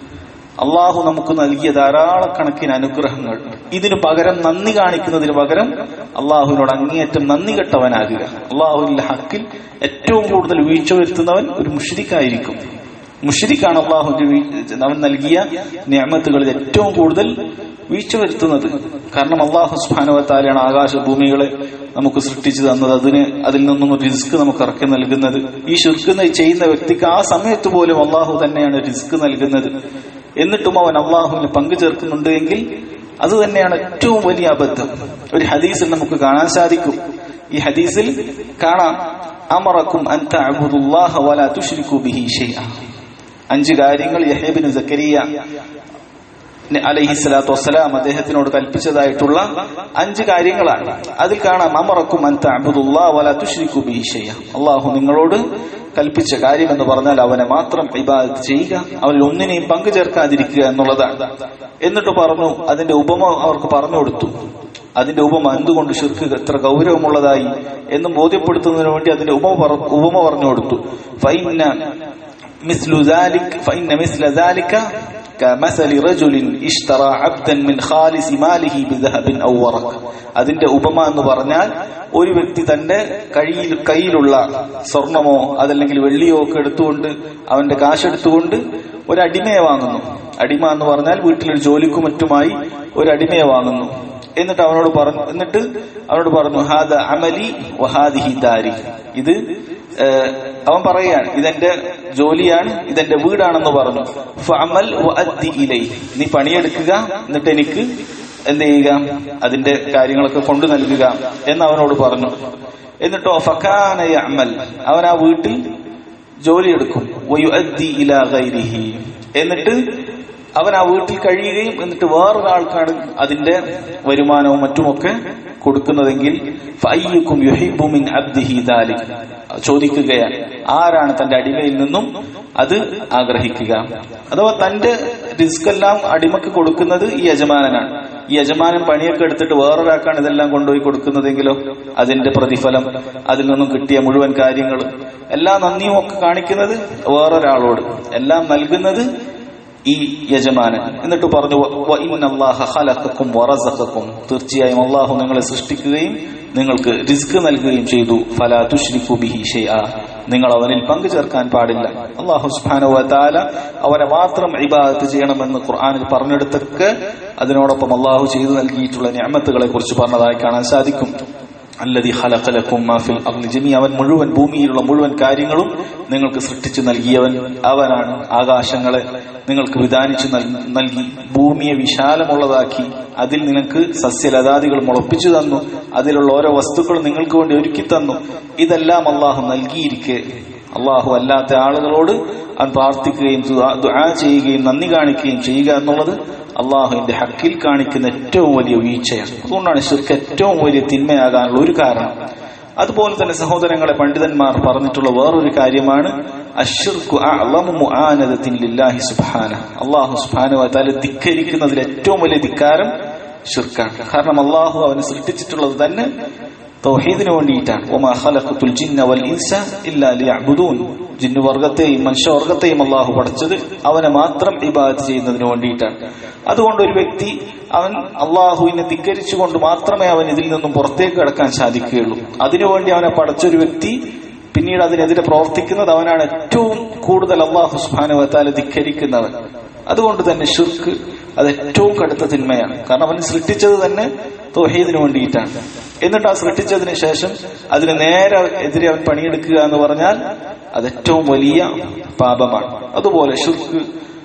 അള്ളാഹു നമുക്ക് നൽകിയ ധാരാളക്കണക്കിന് അനുഗ്രഹങ്ങൾ ഇതിനു പകരം നന്ദി കാണിക്കുന്നതിന് പകരം അള്ളാഹുവിനോട് അങ്ങേയറ്റം നന്ദി കെട്ടവനാകുക അള്ളാഹുവിന്റെ ഹക്കിൽ ഏറ്റവും കൂടുതൽ വീഴ്ച വരുത്തുന്നവൻ ഒരു മുഷരിക്കായിരിക്കും മുഷരിക്കാണ് അള്ളാഹുവിന്റെ അവൻ നൽകിയ നിയമത്തുകളിൽ ഏറ്റവും കൂടുതൽ വീഴ്ച വരുത്തുന്നത് കാരണം അള്ളാഹു സുബാനുവത്താലെയാണ് ആകാശഭൂമികളെ നമുക്ക് സൃഷ്ടിച്ചു തന്നത് അതിന് അതിൽ നിന്നും റിസ്ക് നമുക്ക് ഇറക്കി നൽകുന്നത് ഈ ഷിർക്ക് ചെയ്യുന്ന വ്യക്തിക്ക് ആ സമയത്ത് പോലും അള്ളാഹു തന്നെയാണ് റിസ്ക് നൽകുന്നത് എന്നിട്ടും അവൻ അള്ളാഹുവിന് പങ്കു ചേർക്കുന്നുണ്ട് എങ്കിൽ അത് തന്നെയാണ് ഏറ്റവും വലിയ അബദ്ധം ഒരു ഹദീസിൽ നമുക്ക് കാണാൻ സാധിക്കും ഈ ഹദീസിൽ കാണാം അമറക്കും അഞ്ച് കാര്യങ്ങൾ യഹേബിന് സക്കരിയ അലഹി സ്വലാത്തു വസ്സലാം അദ്ദേഹത്തിനോട് കൽപ്പിച്ചതായിട്ടുള്ള അഞ്ച് കാര്യങ്ങളാണ് അതിൽ കാണാം അമറക്കും അള്ളാഹു നിങ്ങളോട് കൽപ്പിച്ച കാര്യം എന്ന് പറഞ്ഞാൽ അവനെ മാത്രം ഇബാദത്ത് ചെയ്യുക അവരിൽ ഒന്നിനെയും പങ്കു ചേർക്കാതിരിക്കുക എന്നുള്ളതാണ് എന്നിട്ട് പറഞ്ഞു അതിന്റെ ഉപമ അവർക്ക് പറഞ്ഞു കൊടുത്തു അതിന്റെ ഉപമ എന്തുകൊണ്ട് ഷിർക്ക് എത്ര ഗൗരവമുള്ളതായി എന്ന് ബോധ്യപ്പെടുത്തുന്നതിന് വേണ്ടി അതിന്റെ ഉപമ ഉപമ പറഞ്ഞു കൊടുത്തു ഫൈന مثل ذلك فإن مثل ذلك كمثل رجل اشترى عبدا من خالص ماله بذهب أو ورق അതിന്റെ ഉപമ എന്ന് പറഞ്ഞാൽ ഒരു വ്യക്തി തന്റെ കയ്യിൽ കയ്യിലുള്ള സ്വർണമോ അതല്ലെങ്കിൽ വെള്ളിയോ ഒക്കെ എടുത്തുകൊണ്ട് അവന്റെ കാശെടുത്തുകൊണ്ട് ഒരു അടിമയെ വാങ്ങുന്നു അടിമ എന്ന് പറഞ്ഞാൽ വീട്ടിലൊരു ജോലിക്കും മറ്റുമായി ഒരു അടിമയെ വാങ്ങുന്നു എന്നിട്ട് അവനോട് പറഞ്ഞു എന്നിട്ട് അവനോട് പറഞ്ഞു ഹാദ അമലി വഹാദിഹി ദാരി ഇത് ഏഹ്, അവൻ പറയുകയാണ് ഇതെന്റെ ജോലിയാണ് ഇതെന്റെ വീടാണെന്ന് പറഞ്ഞു ഫഅമൽ വഅദ്ദി ഇലൈ നീ പണിയെടുക്കുക എന്നിട്ട് എനിക്ക് എന്ത് ചെയ്യുക അതിന്റെ കാര്യങ്ങളൊക്കെ കൊണ്ടു നൽകുക എന്ന് അവനോട് പറഞ്ഞു എന്നിട്ടോ ഫക്കാന യഅമൽ അവൻ ആ വീട്ടിൽ ജോലിയെടുക്കും വയുഅദ്ദി ഇലാ ഗൈരിഹി എന്നിട്ട് അവൻ ആ വീട്ടിൽ കഴിയുകയും എന്നിട്ട് വേറൊരാൾക്കാണ് അതിന്റെ വരുമാനവും മറ്റുമൊക്കെ കൊടുക്കുന്നതെങ്കിൽ ഫയ്യുക്കും യുഹിബ്ബു മിൻ അബ്ദിഹി ദാലിക് ചോദിക്കുകയാണ് ആരാണ് തന്റെ അടിമയിൽ നിന്നും അത് ആഗ്രഹിക്കുക അഥവാ തന്റെ റിസ്ക് എല്ലാം അടിമക്ക് കൊടുക്കുന്നത് ഈ യജമാനനാണ് ഈ യജമാനൻ പണിയൊക്കെ എടുത്തിട്ട് വേറൊരാൾക്കാണ് ഇതെല്ലാം കൊണ്ടുപോയി കൊടുക്കുന്നതെങ്കിലോ അതിന്റെ പ്രതിഫലം അതിൽ നിന്നും കിട്ടിയ മുഴുവൻ കാര്യങ്ങൾ എല്ലാ നന്ദിയും ഒക്കെ കാണിക്കുന്നത് വേറൊരാളോട് എല്ലാം നൽകുന്നത് ഈ യജമാനൻ എന്നിട്ട് പറഞ്ഞു "വ ഇന്നല്ലാഹ ഖലഖക്കും വറസഖക്കും തീർച്ചയായും അള്ളാഹു നിങ്ങളെ സൃഷ്ടിക്കുകയും നിങ്ങൾക്ക് റിസ്ക് നൽകുകയും ചെയ്തു ഫലാ തുശ്രിക്കു ബിഹി ഷൈഅ നിങ്ങൾ അവനിൽ പങ്കു ചേർക്കാൻ പാടില്ല അള്ളാഹു സുബ്ഹാനഹു വ തആല അവനെ മാത്രം ഇബാദത്ത് ചെയ്യണമെന്ന് ഖുർആനിൽ പറഞ്ഞെടുത്തൊക്കെ അതിനോടൊപ്പം അള്ളാഹു ചെയ്തു നൽകിയിട്ടുള്ള നിഅമത്തുകളെ കുറിച്ച് പറഞ്ഞതായി കാണാൻ സാധിക്കും അല്ലതി ഖലഖലക്കും മാ ഫിൽ അർളി ജമീഅ അവൻ മുഴുവൻ ഭൂമിയിലുള്ള മുഴുവൻ കാര്യങ്ങളും നിങ്ങൾക്ക് സൃഷ്ടിച്ചു നൽകിയവൻ അവനാണ് ആകാശങ്ങളെ നിങ്ങൾക്ക് വിധാനിച്ചു നൽ- നൽകി ഭൂമിയെ വിശാലമുള്ളതാക്കി അതിൽ നിനക്ക് സസ്യലതാദികൾ മുളപ്പിച്ചു തന്നു അതിലുള്ള ഓരോ വസ്തുക്കളും നിങ്ങൾക്ക് വേണ്ടി ഒരുക്കി തന്നു ഇതെല്ലാം അള്ളാഹു നൽകിയിരിക്കെ അള്ളാഹു അല്ലാത്ത ആളുകളോട് അവൻ പ്രാർത്ഥിക്കുകയും ദുആ ദുആ ചെയ്യുകയും നന്ദി കാണിക്കുകയും ചെയ്യുക എന്നുള്ളത് അള്ളാഹുവിന്റെ ഹക്കിൽ കാണിക്കുന്ന ഏറ്റവും വലിയ വീഴ്ചയാണ് അതുകൊണ്ടാണ് ശിർക്ക് ഏറ്റവും വലിയ തിന്മയാകാനുള്ള ഒരു കാരണം അതുപോലെ തന്നെ സഹോദരങ്ങളെ പണ്ഡിതന്മാർ പറഞ്ഞിട്ടുള്ള വേറൊരു കാര്യമാണ് അശ്ശിർക്കു അഅ്ളമു മുആനദത്തിൻ ലില്ലാഹി സുബ്ഹാന അള്ളാഹു സുബ്ഹാനഹു വ തആല ധിക്കരിക്കുന്നതിൽ ഏറ്റവും വലിയ ധിക്കാരം ഷിർക്കാണ് കാരണം അള്ളാഹു അവനെ സൃഷ്ടിച്ചിട്ടുള്ളത് തന്നെ തൗഹീദിന് വേണ്ടിയിട്ടാണ് ഒമാ ഖലഖത്തുൽ ജിന്ന വൽ ഇൻസ ഇല്ലാ ലിയഅ്ബുദൂൻ ജിന്നു വർഗത്തെയും മനുഷ്യവർഗത്തെയും അള്ളാഹു പഠിച്ചത് അവനെ മാത്രം ഇബാദത്ത് ചെയ്യുന്നതിന് വേണ്ടിയിട്ടാണ് അതുകൊണ്ട് ഒരു വ്യക്തി അവൻ അള്ളാഹുവിനെ ധിക്കരിച്ചുകൊണ്ട് മാത്രമേ അവൻ ഇതിൽ നിന്നും പുറത്തേക്ക് കടക്കാൻ സാധിക്കുകയുള്ളൂ അതിനുവേണ്ടി അവനെ പഠിച്ചൊരു വ്യക്തി പിന്നീട് അതിനെതിരെ പ്രവർത്തിക്കുന്നത് അവനാണ് ഏറ്റവും കൂടുതൽ അള്ളാഹു സുബാനുവത്താലെ ധിക്കരിക്കുന്നവൻ അതുകൊണ്ട് തന്നെ ഷിർക്ക് അത് ഏറ്റവും കടുത്ത തിന്മയാണ് കാരണം അവൻ സൃഷ്ടിച്ചത് തന്നെ തൊഹീദിന് വേണ്ടിയിട്ടാണ് എന്നിട്ട് ആ സൃഷ്ടിച്ചതിന് ശേഷം അതിന് നേരെ എതിരെ അവൻ പണിയെടുക്കുക എന്ന് പറഞ്ഞാൽ അത് ഏറ്റവും വലിയ പാപമാണ് അതുപോലെ ഷിർക്ക്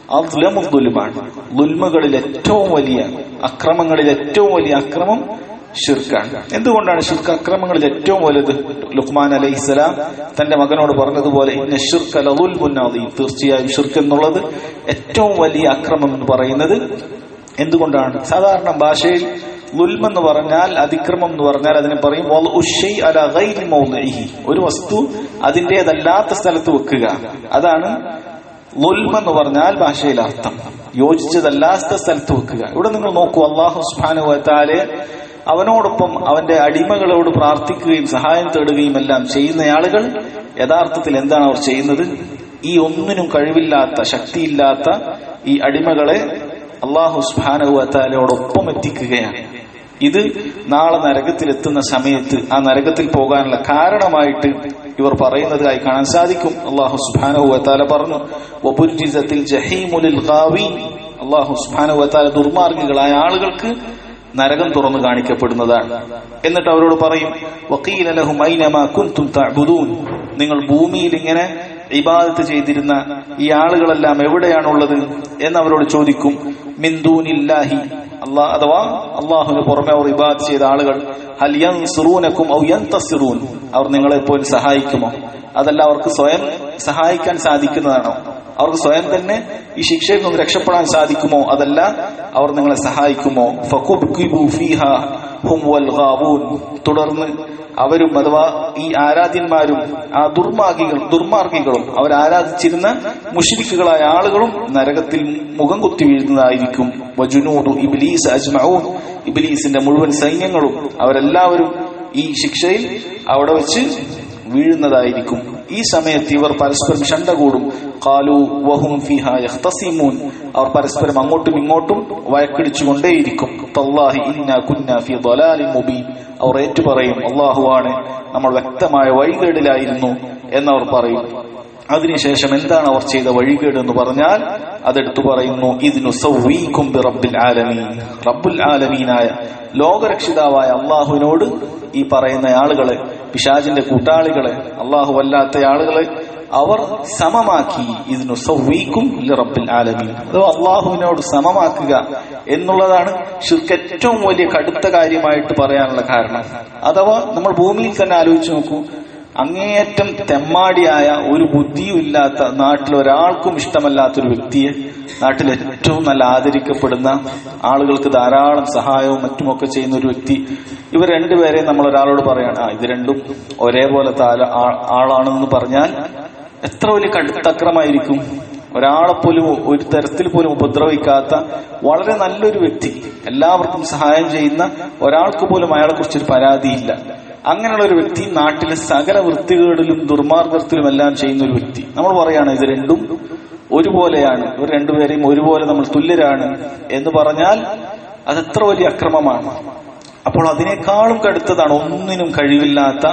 ദുലുമാണ് ദുൽമകളിൽ ഏറ്റവും വലിയ അക്രമങ്ങളിൽ ഏറ്റവും വലിയ അക്രമം ഷിർക്കാണ് എന്തുകൊണ്ടാണ് ഷിർക്ക് അക്രമങ്ങളിൽ ഏറ്റവും വലുത് ലുഖ്മാൻ അലൈഹി സ്വലാം തന്റെ മകനോട് പറഞ്ഞതുപോലെ ഇന്ന ഷിർക്ക് ലതുൽമുന്നാദീം തീർച്ചയായും ഷിർക്ക് എന്നുള്ളത് ഏറ്റവും വലിയ അക്രമം എന്ന് പറയുന്നത് എന്തുകൊണ്ടാണ് സാധാരണ ഭാഷയിൽ ലുൽം എന്ന് പറഞ്ഞാൽ അതിക്രമം എന്ന് പറഞ്ഞാൽ അതിനെ പറയും വൽഉ ഷൈ അലാ ഗൈരി മൗദിഇഹി. ഒരു വസ്തു അതിന്റേതല്ലാത്ത സ്ഥലത്ത് വെക്കുക അതാണ് ലുൽം എന്ന് പറഞ്ഞാൽ ഭാഷയിൽ അർത്ഥം യോജിച്ചതല്ലാത്ത സ്ഥലത്ത് വെക്കുക ഇവിടെ നിങ്ങൾ നോക്കൂ അള്ളാഹു സുബ്ഹാനഹു വ തആല അവനോടൊപ്പം അവന്റെ അടിമകളോട് പ്രാർത്ഥിക്കുകയും സഹായം തേടുകയും എല്ലാം ചെയ്യുന്ന ആളുകൾ യഥാർത്ഥത്തിൽ എന്താണ് അവർ ചെയ്യുന്നത് ഈ ഒന്നിനും കഴിവില്ലാത്ത ശക്തിയില്ലാത്ത ഈ അടിമകളെ അള്ളാഹു സുബാനുവത്താലയോടൊപ്പം എത്തിക്കുകയാണ് ഇത് നാളെ നരകത്തിലെത്തുന്ന സമയത്ത് ആ നരകത്തിൽ പോകാനുള്ള കാരണമായിട്ട് ഇവർ പറയുന്നതായി കാണാൻ സാധിക്കും അള്ളാഹു സുബാനുവത്താല പറഞ്ഞു വബുർജിസത്തിൽ ജഹീമുലിൽ ഗാവീൻ അള്ളാഹു സുബാനുവത്താല ദുർമാർഗികളായ ആളുകൾക്ക് നരകം തുറന്നു കാണിക്കപ്പെടുന്നതാണ് എന്നിട്ട് അവരോട് പറയും വക്കീല ലഹും ഐനമാ കുൻതും തഅ്ബുദൂൻ നിങ്ങൾ ഭൂമിയിൽ ഇങ്ങനെ ഇബാദത്ത് ചെയ്തിരുന്ന ഈ ആളുകളെല്ലാം എവിടെയാണുള്ളത് എന്ന് അവരോട് ചോദിക്കും മിന്ദൂനില്ലാഹി അള്ളാഹ് അഥവാ അള്ളാഹുവിന് പുറമെ അവർ ഇബാദത്ത് ചെയ്ത ആളുകൾ ഹൽ യൻസുറൂനക്കും ഔ യന്തസിറൂൻ അവർ നിങ്ങളെ പോലും സഹായിക്കുമോ അതല്ല അവർക്ക് സ്വയം സഹായിക്കാൻ സാധിക്കുന്നതാണോ അവർക്ക് സ്വയം തന്നെ ഈ ശിക്ഷയിൽ നിന്ന് രക്ഷപ്പെടാൻ സാധിക്കുമോ അതല്ല അവർ നിങ്ങളെ സഹായിക്കുമോ ഫകുബ്കിബു ഫീഹാ ഹും വൽ ഗാവൂൻ തുടർന്ന് അവരും അഥവാ ഈ ആരാധ്യന്മാരും ആ ദുർമാർഗികൾ ദുർമാർഗികളും അവർ ആരാധിച്ചിരുന്ന മുഷിരിക്കുകളായ ആളുകളും നരകത്തിൽ മുഖം കുത്തി വീഴുന്നതായിരിക്കും വജുനൂദു ഇബ്ലീസ് അജ്മഊൻ ഇബ്ലീസിന്റെ മുഴുവൻ സൈന്യങ്ങളും അവരെല്ലാവരും ഈ ശിക്ഷയിൽ അവിടെ വെച്ച് വീഴുന്നതായിരിക്കും ഈ സമയത്ത് ഇവർ പരസ്പരം ശണ്ട കൂടും കാലു വഹും ഫിഹ യഖ്തസിമൂൻ അവർ പരസ്പരം അങ്ങോട്ടും ഇങ്ങോട്ടും വഴക്കിടിച്ചുകൊണ്ടേയിരിക്കും തല്ലാഹി ഇന്ന കുന്ന ഫി ളലാലിൻ മുബീൻ അവർ ഏറ്റുപറയും അള്ളാഹുവാണ് നമ്മൾ വ്യക്തമായ വഴികേടിലായിരുന്നു എന്നവർ പറയും അതിനുശേഷം എന്താണ് അവർ ചെയ്ത വഴികേട് എന്ന് പറഞ്ഞാൽ അതെടുത്തു പറയുന്നു ഇതിനു സൗവീക്കും ബി റബ്ബിൽ ആലമീൻ റബ്ബുൽ ആലമീനായ ലോകരക്ഷിതാവായ അള്ളാഹുവിനോട് ഈ പറയുന്ന ആളുകളെ പിശാജിന്റെ കൂട്ടാളികളെ അള്ളാഹു അല്ലാത്ത ആളുകളെ അവർ സമമാക്കി ഇതിനു സൗവീക്കും റബ്ബിൽ ആലമീൻ അഥവാ അള്ളാഹുവിനോട് സമമാക്കുക എന്നുള്ളതാണ് ഷിർക്ക് ഏറ്റവും വലിയ കടുത്ത കാര്യമായിട്ട് പറയാനുള്ള കാരണം അഥവാ നമ്മൾ ഭൂമിയിൽ തന്നെ ആലോചിച്ച് നോക്കൂ അങ്ങേയറ്റം തെമ്മാടിയായ ഒരു ബുദ്ധിയും ഇല്ലാത്ത നാട്ടിൽ ഒരാൾക്കും ഇഷ്ടമല്ലാത്ത ഒരു വ്യക്തിയെ നാട്ടിൽ ഏറ്റവും നല്ല ആദരിക്കപ്പെടുന്ന ആളുകൾക്ക് ധാരാളം സഹായവും മറ്റുമൊക്കെ ചെയ്യുന്ന ഒരു വ്യക്തി ഇവർ രണ്ടുപേരെ നമ്മൾ ഒരാളോട് പറയാണ് ആ ഇത് രണ്ടും ഒരേപോലത്തെ ആള- ആ- ആളാണെന്ന് പറഞ്ഞാൽ എത്ര വലിയ കടുത്തക്രമായിരിക്കും ഒരാളെ പോലും ഒരു തരത്തിൽ പോലും ഉപദ്രവിക്കാത്ത വളരെ നല്ലൊരു വ്യക്തി എല്ലാവർക്കും സഹായം ചെയ്യുന്ന ഒരാൾക്ക് പോലും അയാളെ കുറിച്ചൊരു പരാതിയില്ല അങ്ങനെയുള്ള ഒരു വ്യക്തി നാട്ടിലെ സകല വൃത്തികേടിലും ദുർമാർഗത്തിലും എല്ലാം ചെയ്യുന്ന ഒരു വ്യക്തി നമ്മൾ പറയാണ് ഇത് രണ്ടും ഒരുപോലെയാണ് ഇവർ രണ്ടുപേരെയും ഒരുപോലെ നമ്മൾ തുല്യരാണ് എന്ന് പറഞ്ഞാൽ അത് എത്ര വലിയ അക്രമമാണ് അപ്പോൾ അതിനേക്കാളും കടുത്തതാണ് ഒന്നിനും കഴിവില്ലാത്ത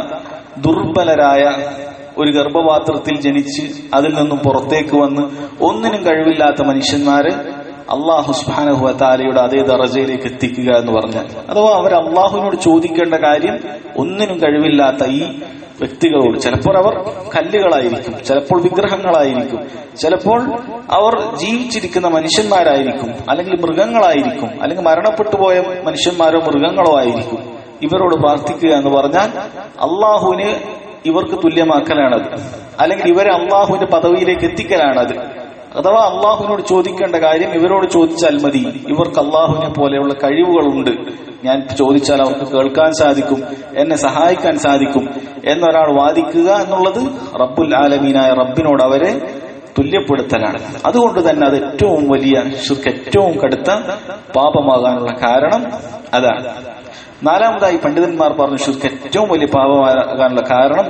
ദുർബലരായ ഒരു ഗർഭപാത്രത്തിൽ ജനിച്ച് അതിൽ നിന്നും പുറത്തേക്ക് വന്ന് ഒന്നിനും കഴിവില്ലാത്ത മനുഷ്യന്മാര് അള്ളാഹു സുബാനഹു താലയുടെ അതേ ദറജയിലേക്ക് എത്തിക്കുക എന്ന് പറഞ്ഞാൽ അഥവാ അവർ അള്ളാഹുവിനോട് ചോദിക്കേണ്ട കാര്യം ഒന്നിനും കഴിവില്ലാത്ത ഈ വ്യക്തികളോട് ചിലപ്പോൾ അവർ കല്ലുകളായിരിക്കും ചിലപ്പോൾ വിഗ്രഹങ്ങളായിരിക്കും ചിലപ്പോൾ അവർ ജീവിച്ചിരിക്കുന്ന മനുഷ്യന്മാരായിരിക്കും അല്ലെങ്കിൽ മൃഗങ്ങളായിരിക്കും അല്ലെങ്കിൽ മരണപ്പെട്ടു പോയ മനുഷ്യന്മാരോ മൃഗങ്ങളോ ആയിരിക്കും ഇവരോട് പ്രാർത്ഥിക്കുക എന്ന് പറഞ്ഞാൽ അള്ളാഹുവിന് ഇവർക്ക് തുല്യമാക്കലാണത് അല്ലെങ്കിൽ ഇവരെ അള്ളാഹുവിന്റെ പദവിയിലേക്ക് എത്തിക്കലാണത് അഥവാ അള്ളാഹുവിനോട് ചോദിക്കേണ്ട കാര്യം ഇവരോട് ചോദിച്ചാൽ മതി ഇവർക്ക് അള്ളാഹുവിനെ പോലെയുള്ള കഴിവുകളുണ്ട് ഞാൻ ചോദിച്ചാൽ അവർക്ക് കേൾക്കാൻ സാധിക്കും എന്നെ സഹായിക്കാൻ സാധിക്കും എന്നൊരാൾ വാദിക്കുക എന്നുള്ളത് റബ്ബുൽ ആലമീനായ റബ്ബിനോട് അവരെ തുല്യപ്പെടുത്തലാണ് അതുകൊണ്ട് തന്നെ അത് ഏറ്റവും വലിയ ഷിർക്ക് ഏറ്റവും കടുത്ത പാപമാകാനുള്ള കാരണം അതാണ് നാലാമതായി പണ്ഡിതന്മാർ പറഞ്ഞു ഷിർക്ക് ഏറ്റവും വലിയ പാപമാകാനുള്ള കാരണം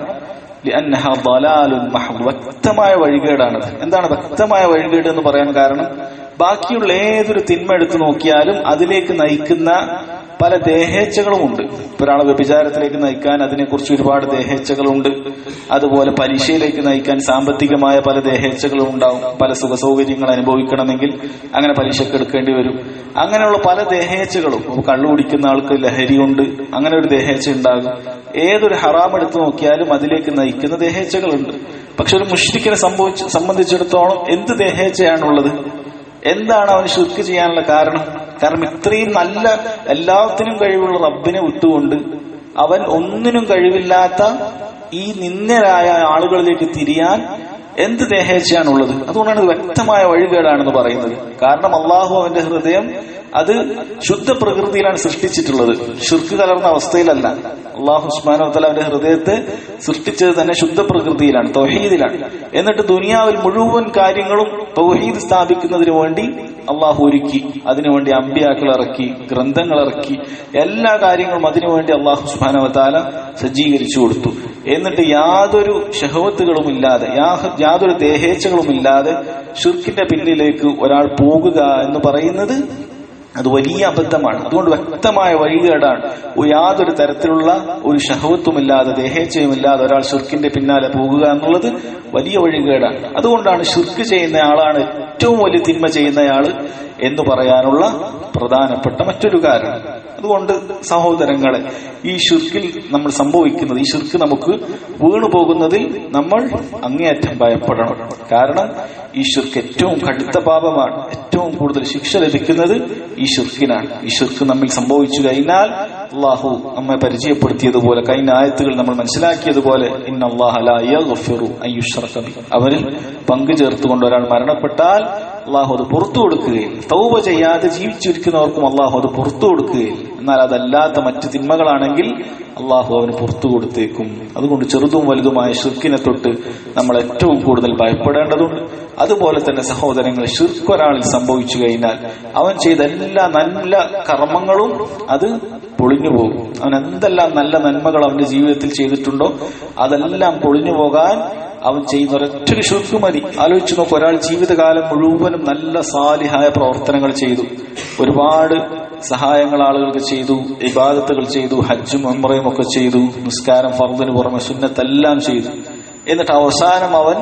لأنها ضلال محض വ്യക്തമായ വഴികേടാണത് എന്താണ് വ്യക്തമായ വഴികേട് എന്ന് പറയാൻ കാരണം ബാക്കിയുള്ള ഏതൊരു തിന്മ എടുത്തു നോക്കിയാലും അതിലേക്ക് നയിക്കുന്ന പല ദേഹേച്ഛകളുമുണ്ട് ഇപ്പൊ ഒരാളെ വ്യഭിചാരത്തിലേക്ക് നയിക്കാൻ അതിനെക്കുറിച്ച് ഒരുപാട് ദേഹേച്ഛകളുണ്ട് അതുപോലെ പലിശയിലേക്ക് നയിക്കാൻ സാമ്പത്തികമായ പല ദേഹേച്ഛകളും ഉണ്ടാവും പല സുഖ സൗകര്യങ്ങൾ അനുഭവിക്കണമെങ്കിൽ അങ്ങനെ പലിശക്ക് എടുക്കേണ്ടി വരും അങ്ങനെയുള്ള പല ദേഹേച്ഛകളും ഇപ്പൊ കള്ളു കുടിക്കുന്ന ആൾക്ക് ലഹരിയുണ്ട് അങ്ങനെ ഒരു ദേഹേച്ഛ ഉണ്ടാകും ഏതൊരു ഹറാം എടുത്തു നോക്കിയാലും അതിലേക്ക് നയിക്കുന്ന ദേഹേച്ഛകളുണ്ട് പക്ഷെ ഒരു മുഷ്രിക്കിനെ സംഭവിച്ച് സംബന്ധിച്ചിടത്തോളം എന്ത് ദേഹേച്ഛയാണുള്ളത് എന്താണ് അവന് ശുർക്ക് ചെയ്യാനുള്ള കാരണം കാരണം ഇത്രയും നല്ല എല്ലാത്തിനും കഴിവുള്ള റബ്ബിനെ വിട്ടുകൊണ്ട് അവൻ ഒന്നിനും കഴിവില്ലാത്ത ഈ നിന്ദരായ ആളുകളിലേക്ക് തിരിയാൻ എന്ത് ദേഹേച്ഛയാണുള്ളത് അതുകൊണ്ടാണ് ഇത് വ്യക്തമായ വഴികേടാണെന്ന് പറയുന്നത് കാരണം അള്ളാഹു അവന്റെ ഹൃദയം അത് ശുദ്ധ പ്രകൃതിയിലാണ് സൃഷ്ടിച്ചിട്ടുള്ളത് ഷിർക്ക് കലർന്ന അവസ്ഥയിലല്ല അള്ളാഹു ഉസ്മാനോത്തല അവന്റെ ഹൃദയത്തെ സൃഷ്ടിച്ചത് തന്നെ ശുദ്ധ പ്രകൃതിയിലാണ് തൗഹീദിലാണ് എന്നിട്ട് ദുനിയാവിൽ മുഴുവൻ കാര്യങ്ങളും തൗഹീദ് സ്ഥാപിക്കുന്നതിന് വേണ്ടി അള്ളാഹു ഒരുക്കി അതിനുവേണ്ടി അമ്പിയാക്കൾ ഇറക്കി ഗ്രന്ഥങ്ങൾ ഇറക്കി എല്ലാ കാര്യങ്ങളും അതിനുവേണ്ടി അള്ളാഹു സുബാനവത്താല സജ്ജീകരിച്ചു കൊടുത്തു എന്നിട്ട് യാതൊരു ഷഹവത്തുകളും ഇല്ലാതെ യാ- യാതൊരു ദേഹേച്ഛകളും ഇല്ലാതെ ഷിർക്കിന്റെ പിന്നിലേക്ക് ഒരാൾ പോകുക എന്ന് പറയുന്നത് അത് വലിയ അബദ്ധമാണ് അതുകൊണ്ട് വ്യക്തമായ വഴികേടാണ് ഒ- യാതൊരു തരത്തിലുള്ള ഒരു ഷഹവത്വമില്ലാതെ ദേഹേച്ഛയുമില്ലാതെ ഒരാൾ ഷിർക്കിന്റെ പിന്നാലെ പോകുക എന്നുള്ളത് വലിയ വഴികേടാണ് അതുകൊണ്ടാണ് ഷിർക്ക് ചെയ്യുന്ന ആളാണ് ഏറ്റവും വലിയ തിന്മ ചെയ്യുന്നയാള് എന്ന് പറയാനുള്ള പ്രധാനപ്പെട്ട മറ്റൊരു കാരണം അതുകൊണ്ട് സഹോദരങ്ങളെ ഈ ഷിർക്കിൽ നമ്മൾ സംഭവിക്കുന്നത് ഈ ഷിർക്ക് നമുക്ക് വീണു പോകുന്നതിൽ നമ്മൾ അങ്ങേയറ്റം ഭയപ്പെടണം കാരണം ഈ ഷിർക്ക് ഏറ്റവും കടുത്ത പാപമാണ് ഏറ്റവും കൂടുതൽ ശിക്ഷ ലഭിക്കുന്നത് ഈ ഷിർക്കിനാണ് ഈ ഷിർക്ക് നമ്മിൽ സംഭവിച്ചു കഴിഞ്ഞാൽ അള്ളാഹു നമ്മെ പരിചയപ്പെടുത്തിയതുപോലെ കഴിഞ്ഞ ആയത്തുകൾ നമ്മൾ മനസ്സിലാക്കിയതുപോലെ ഇന്ന അള്ളാഹ ലാ യഗ്ഫിറു അൻ യുശ്റക ബിഹി. അവരിൽ പങ്കു ചേർത്തുകൊണ്ട് ഒരാൾ മരണപ്പെട്ടാൽ അള്ളാഹു അത് പുറത്തു കൊടുക്കുകയും തൗബ ചെയ്യാതെ ജീവിച്ചിരിക്കുന്നവർക്കും അള്ളാഹു അത് പുറത്തു കൊടുക്കുകയും എന്നാൽ അതല്ലാത്ത മറ്റ് തിന്മകളാണെങ്കിൽ അള്ളാഹു അവന് പുറത്തു കൊടുത്തേക്കും അതുകൊണ്ട് ചെറുതും വലുതുമായ ഷിർക്കിനെ തൊട്ട് നമ്മൾ ഏറ്റവും കൂടുതൽ ഭയപ്പെടേണ്ടതുണ്ട് അതുപോലെ തന്നെ സഹോദരങ്ങൾ ഷിർക്ക് ഒരാളിൽ സംഭവിച്ചു കഴിഞ്ഞാൽ അവൻ ചെയ്ത എല്ലാ നല്ല കർമ്മങ്ങളും അത് പൊളിഞ്ഞു പോകും അവൻ എന്തെല്ലാം നല്ല നന്മകൾ അവന്റെ ജീവിതത്തിൽ ചെയ്തിട്ടുണ്ടോ അതെല്ലാം പൊളിഞ്ഞു പോകാൻ അവൻ ചെയ്യുന്ന ഒരൊറ്റൊരു ഷിർക്ക് മതി ആലോചിച്ചു നോക്കും ഒരാൾ ജീവിതകാലം മുഴുവനും നല്ല സാലിഹായ പ്രവർത്തനങ്ങൾ ചെയ്തു ഒരുപാട് സഹായങ്ങൾ ആളുകൾക്ക് ചെയ്തു ഇബാദത്തുകൾ ചെയ്തു ഹജ്ജും ഉംറയും ഒക്കെ ചെയ്തു നിസ്കാരം ഫർദിന് പുറമെ സുന്നത്തെല്ലാം ചെയ്തു എന്നിട്ട് അവസാനം അവൻ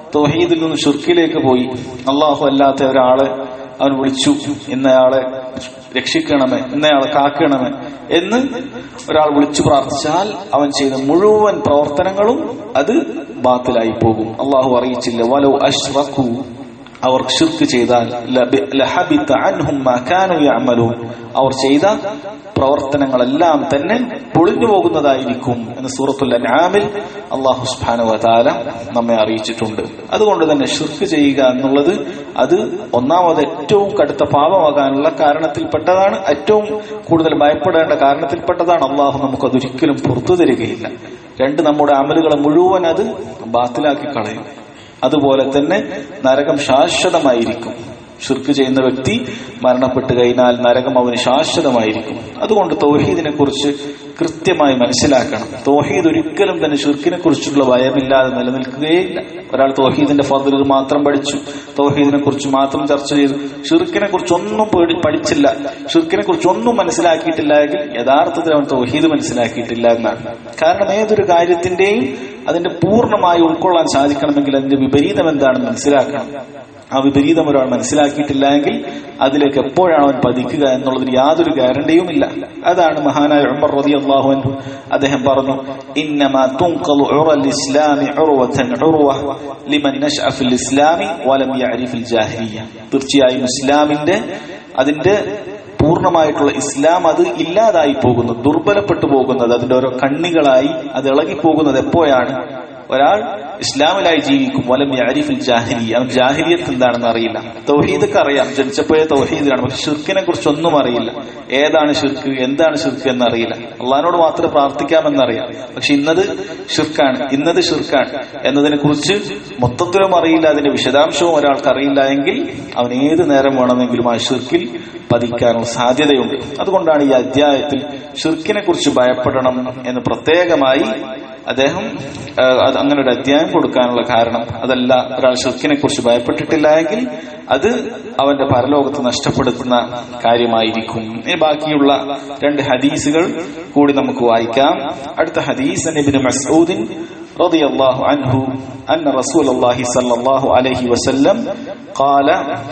തൗഹീദിൽ നിന്ന് ഷുർക്കിലേക്ക് പോയി അള്ളാഹു അല്ലാത്ത ഒരാളെ അവൻ വിളിച്ചു ഇന്നയാളെ രക്ഷിക്കണമേ ഇന്നയാളെ കാക്കണമേ എന്ന് ഒരാൾ വിളിച്ചു പ്രാർത്ഥിച്ചാൽ അവൻ ചെയ്ത മുഴുവൻ പ്രവർത്തനങ്ങളും അത് ബാത്തിലായി പോകും അള്ളാഹു അറിയിച്ചില്ല വലോ അഷ്റഖു അവർ ഷിർക്ക് ചെയ്താൽ ലബി- ലഹബിത അൻഹും മാ കാനൂ യഅമലൂൻ അവർ ചെയ്ത പ്രവർത്തനങ്ങളെല്ലാം തന്നെ പൊളിഞ്ഞു പോകുന്നതായിരിക്കും എന്ന് സൂറത്തുൽ അൻആമിൽ അള്ളാഹു സുബ്ഹാനഹു വതആല നമ്മെ അറിയിച്ചിട്ടുണ്ട് അതുകൊണ്ട് തന്നെ ഷിർക്ക് ചെയ്യുക എന്നുള്ളത് അത് ഒന്നാമത് ഏറ്റവും കടുത്ത പാപമാകാനുള്ള കാരണത്തിൽപ്പെട്ടതാണ് ഏറ്റവും കൂടുതൽ ഭയപ്പെടേണ്ട കാരണത്തിൽപ്പെട്ടതാണ് അള്ളാഹു നമുക്ക് അതൊരിക്കലും പുറത്തു തരികയില്ല രണ്ട് നമ്മുടെ അമലുകളെ മുഴുവൻ അത് ബാത്തിലാക്കി കളയും അതുപോലെ തന്നെ നരകം ശാശ്വതമായിരിക്കും ഷിർക്ക് ചെയ്യുന്ന വ്യക്തി മരണപ്പെട്ട് കഴിഞ്ഞാൽ നരകം അവന് ശാശ്വതമായിരിക്കും അതുകൊണ്ട് തൗഹീദിനെ കുറിച്ച് കൃത്യമായി മനസ്സിലാക്കണം തൗഹീദ് ഒരിക്കലും തന്നെ ഷിർക്കിനെ കുറിച്ചുള്ള ഭയമില്ലാതെ നിലനിൽക്കുകയില്ല ഒരാൾ തൗഹീദിന്റെ ഫضل മാത്രം പഠിച്ചു തൗഹീദിനെ കുറിച്ച് മാത്രം ചർച്ച ചെയ്തു ഷിർക്കിനെ കുറിച്ച് ഒന്നും പേടി പഠിച്ചില്ല ഷിർക്കിനെ കുറിച്ച് ഒന്നും മനസ്സിലാക്കിയിട്ടില്ല എങ്കിൽ യഥാർത്ഥത്തിൽ അവൻ തൗഹീദ് മനസ്സിലാക്കിയിട്ടില്ല എന്നാണ് കാരണം ഏതൊരു കാര്യത്തിന്റെയും അതിന്റെ പൂർണ്ണമായി ഉൾക്കൊള്ളാൻ സാധിക്കണമെങ്കിൽ അതിന്റെ വിപരീതം എന്താണെന്ന് മനസ്സിലാക്കണം ആ വിപരീതം ഒരാൾ മനസ്സിലാക്കിയിട്ടില്ല എങ്കിൽ അതിലേക്ക് എപ്പോഴാണ് അവൻ പതിക്കുക എന്നുള്ളതിന് യാതൊരു ഗ്യാരണ്ടിയും ഇല്ല അതാണ് മഹാനായ ഉമർ റളിയല്ലാഹു അൻഹു അദ്ദേഹം പറഞ്ഞു ഇന്നമാ തുൻഖലു ഉറൽ ഇസ്ലാമി ഉർവതൻ ഉർവ ലിമൻ നശഅ ഫിൽ ഇസ്ലാമി വലം യഅരിഫിൽ ജാഹിലിയ്യ തീർച്ചയായും ഇസ്ലാമിന്റെ അതിന്റെ പൂർണ്ണമായിട്ടുള്ള ഇസ്ലാം അത് ഇല്ലാതായി പോകുന്നു ദുർബലപ്പെട്ടു പോകുന്നത് അതിന്റെ ഓരോ കണ്ണികളായി അത് ഇളകി പോകുന്നത് എപ്പോഴാണ് ഒരാൾ ഇസ്ലാമിലായി ജീവിക്കും വലം യാരിഫിൽ ജാഹിലി അവൻ ജാഹിലിയത്ത് എന്താണെന്ന് അറിയില്ല തൗഹീദൊക്കെ അറിയാം ജനിച്ചപ്പോഴേ തൗഹീദിലാണ് പക്ഷെ ഷിർക്കിനെ കുറിച്ചൊന്നും അറിയില്ല ഏതാണ് ഷിർക്ക് എന്താണ് ഷിർക്ക് എന്നറിയില്ല അള്ളഹാനോട് മാത്രമേ പ്രാർത്ഥിക്കാമെന്നറിയാം പക്ഷെ ഇന്നത് ഷിർക്കാണ് ഇന്നത് ഷിർക്കാണ് എന്നതിനെ കുറിച്ച് മൊത്തത്തിലും അറിയില്ല അതിന്റെ വിശദാംശവും ഒരാൾക്ക് അറിയില്ല എങ്കിൽ അവൻ ഏത് നേരം വേണമെങ്കിലും ആ ഷിർക്കിൽ പതിക്കാനുള്ള സാധ്യതയുണ്ട് അതുകൊണ്ടാണ് ഈ അധ്യായത്തിൽ ഷിർക്കിനെ കുറിച്ച് ഭയപ്പെടണം എന്ന് പ്രത്യേകമായി അദ്ദേഹം ആ, അത് അങ്ങനെ ഒരു അധ്യായം കൊടുക്കാനുള്ള കാരണം അതല്ല ഒരാൾ ഷിർക്കിനെ കുറിച്ച് ഭയപ്പെട്ടിട്ടില്ല എങ്കിൽ അത് അവന്റെ പരലോകത്ത് നഷ്ടപ്പെടുത്തുന്ന കാര്യമായിരിക്കും ഇനി ബാക്കിയുള്ള രണ്ട് ഹദീസുകൾ കൂടി നമുക്ക് വായിക്കാം അടുത്ത ഹദീസ് നബിന് മസൂദിൻ رضي الله عنه أن رسول الله صلى الله عليه وسلم قال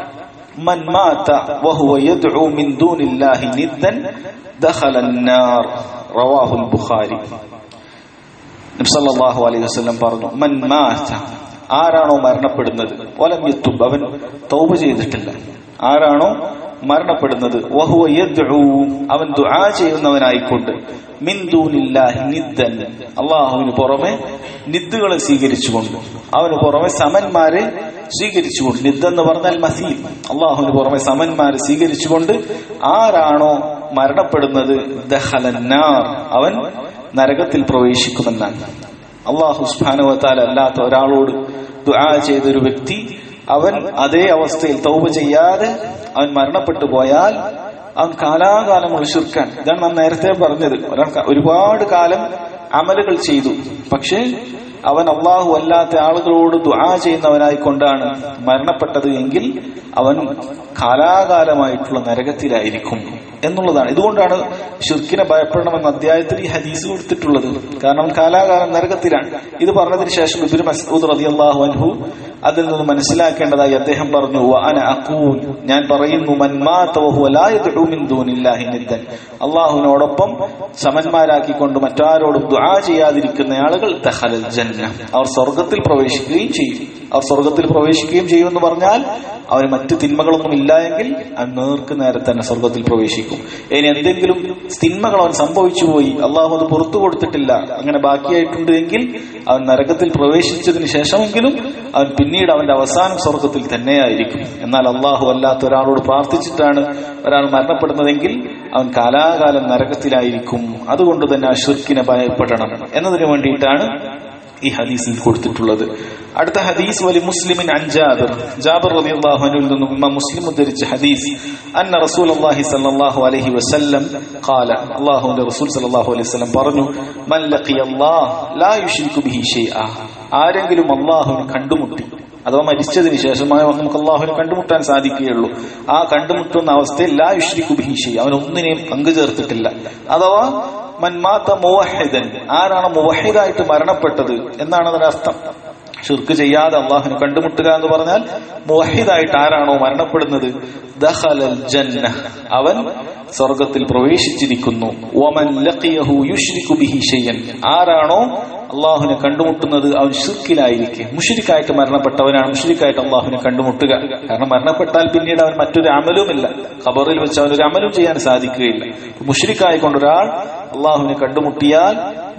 من مات وهو يدعو من دون الله ندا دخل النار رواه البخاري നബ്സല്ലാഹു അലൈഹി വസ്ലം പറഞ്ഞു മൻ മാറ്റ ആരാണോ മരണപ്പെടുന്നത് വലം യുത്തുബ് അവൻ തൗബ ചെയ്തിട്ടില്ല ആരാണോ മരണപ്പെടുന്നത് വഹുവ യദ്ഉ അവൻ ദുആ ചെയ്യുന്നവനായിക്കൊണ്ട് മിൻ ദൂനില്ലാഹി നിദ്ദൻ അള്ളാഹുവിന് പുറമെ നിദ്ദുകളെ സ്വീകരിച്ചുകൊണ്ട് അവന് പുറമെ സമന്മാരെ സ്വീകരിച്ചുകൊണ്ട് നിദ്ദ് എന്ന് പറഞ്ഞാൽ മസീൽ അള്ളാഹുവിന് പുറമെ സമന്മാരെ സ്വീകരിച്ചുകൊണ്ട് ആരാണോ മരണപ്പെടുന്നത് ദഹലന്നാർ അവൻ നരകത്തിൽ പ്രവേശിക്കുമെന്നാണ് അള്ളാഹു സുബാനുവത്താൽ അല്ലാത്ത ഒരാളോട് ദുആ ചെയ്തൊരു വ്യക്തി അവൻ അതേ അവസ്ഥയിൽ തൗബ ചെയ്യാതെ അവൻ മരണപ്പെട്ടു പോയാൽ അവൻ കാലാകാലമുള്ള ശുർക്കാൻ ഇതാണ് നാം നേരത്തെ പറഞ്ഞത് ഒരാൾ ക- ഒരുപാട് കാലം അമലുകൾ ചെയ്തു പക്ഷേ അവൻ അള്ളാഹു അല്ലാത്ത ആളുകളോട് ദുആ ചെയ്യുന്നവനായിക്കൊണ്ടാണ് മരണപ്പെട്ടത് എങ്കിൽ അവൻ കാലാകാലമായിട്ടുള്ള നരകത്തിലായിരിക്കും എന്നുള്ളതാണ് ഇതുകൊണ്ടാണ് ഷിർക്കിനെ ഭയപ്പെടണമെന്ന അധ്യായത്തിൽ ഈ ഹദീസ് കൊടുത്തിട്ടുള്ളത് കാരണം കാലാകാലം നരകത്തിലാണ് ഇത് പറഞ്ഞതിന് ശേഷം ഇബിന് മസൂദ് റളിയല്ലാഹു അൻഹു അതിൽ നിന്ന് മനസ്സിലാക്കേണ്ടതായി അദ്ദേഹം പറഞ്ഞു "വഅന അഖൂൽ ഞാൻ പറയുന്നു മൻ മാത വഹുവ ലാ യദ്ഉ മിൻ ദൂനില്ലാഹി നിദ്ദൻ അള്ളാഹുവിനോടൊപ്പം സമന്മാരാക്കിക്കൊണ്ട് മറ്റാരോടും ദുആ ചെയ്യാതിരിക്കുന്ന ആളുകൾ ദഖലൽ ജന്ന അവർ സ്വർഗത്തിൽ പ്രവേശിക്കുകയും ചെയ്യും അവർ സ്വർഗത്തിൽ പ്രവേശിക്കുകയും ചെയ്യും എന്ന് പറഞ്ഞാൽ അവന് മറ്റ് തിന്മകളൊന്നും ഇല്ല എങ്കിൽ അവൻ നേർക്ക് നേരെ തന്നെ സ്വർഗത്തിൽ പ്രവേശിക്കും ഇനി എന്തെങ്കിലും തിന്മകൾ അവൻ സംഭവിച്ചു പോയി അള്ളാഹു അത് പുറത്തു കൊടുത്തിട്ടില്ല അങ്ങനെ ബാക്കിയായിട്ടുണ്ട് എങ്കിൽ അവൻ നരകത്തിൽ പ്രവേശിച്ചതിന് ശേഷമെങ്കിലും അവൻ പിന്നീട് അവന്റെ അവസാനം സ്വർഗത്തിൽ തന്നെയായിരിക്കും എന്നാൽ അള്ളാഹു അല്ലാത്ത ഒരാളോട് പ്രാർത്ഥിച്ചിട്ടാണ് ഒരാൾ മരണപ്പെടുന്നതെങ്കിൽ അവൻ കാലാകാലം നരകത്തിലായിരിക്കും അതുകൊണ്ട് തന്നെ ആ ഷിർക്കിനെ ഭയപ്പെടണം എന്നതിന് വേണ്ടിയിട്ടാണ് ഈ ഹദീസിൽ കൊടുത്തിട്ടുള്ളത് അടുത്ത ഹദീസ് വലി മുസ്ലിമിൻ അൻ ജാബിർ ജാബിർ റളിയല്ലാഹു അൻഹുവിൽ നിന്നും ഇമാം മുസ്ലിം ഉദ്ധരിച്ച ഹദീസ് അന്ന റസൂലുള്ളാഹി സ്വല്ലല്ലാഹു അലൈഹി വസല്ലം ഖാല അല്ലാഹുവിന്റെ റസൂൽ സ്വല്ലല്ലാഹു അലൈഹി വസല്ലം പറഞ്ഞു മൻ ലഖിയല്ലാഹ് ലാ യുശ്രികു ബിഹി ഷൈഅ ആരെങ്കിലും അല്ലാഹുവിനെ കണ്ടുമുട്ടി അഥവാ മരിച്ചതിന് ശേഷമായി നമുക്ക് അള്ളാഹുവിനെ കണ്ടുമുട്ടാൻ സാധിക്കുകയുള്ളൂ ആ കണ്ടുമുട്ടുന്ന അവസ്ഥയിൽ ലാ യുശ്രിക്കു ബിഹി ഷൈഅ അവൻ ഒന്നിനെയും പങ്കു ചേർത്തിട്ടില്ല അഥവാ മൻമാത്ത മുവഹിദൻ ആരാണ് മുവഹിദായിട്ട് മരണപ്പെട്ടത് എന്നാണ് അതിന്റെ അർത്ഥം ഷിർക്ക് ചെയ്യാതെ അള്ളാഹുനെ കണ്ടുമുട്ടുക എന്ന് പറഞ്ഞാൽ മുഹിദായിട്ട് ആരാണോ മരണപ്പെടുന്നത് ദഖലൽ ജന്ന അവൻ സ്വർഗത്തിൽ പ്രവേശിച്ചിരിക്കുന്നു വമൻ ലഖിയഹു യുശ്രികു ബിഹി ഷൈഅൻ ആരാണോ അള്ളാഹുനെ കണ്ടുമുട്ടുന്നത് അവൻ ഷിർക്കിലായിരിക്കെ മുഷിരിക്കായിട്ട് മരണപ്പെട്ടവനാണ് മുഷിരിക്കായിട്ട് അള്ളാഹുനെ കണ്ടുമുട്ടുക കാരണം മരണപ്പെട്ടാൽ പിന്നീട് അവൻ മറ്റൊരു അമലുമില്ല ഖബറിൽ വെച്ച് അവനൊരു അമലും ചെയ്യാൻ സാധിക്കുകയില്ല മുഷിരിക്കായിക്കൊണ്ട് ഒരാൾ അള്ളാഹുവിനെ കണ്ടുമുട്ടിയാൽ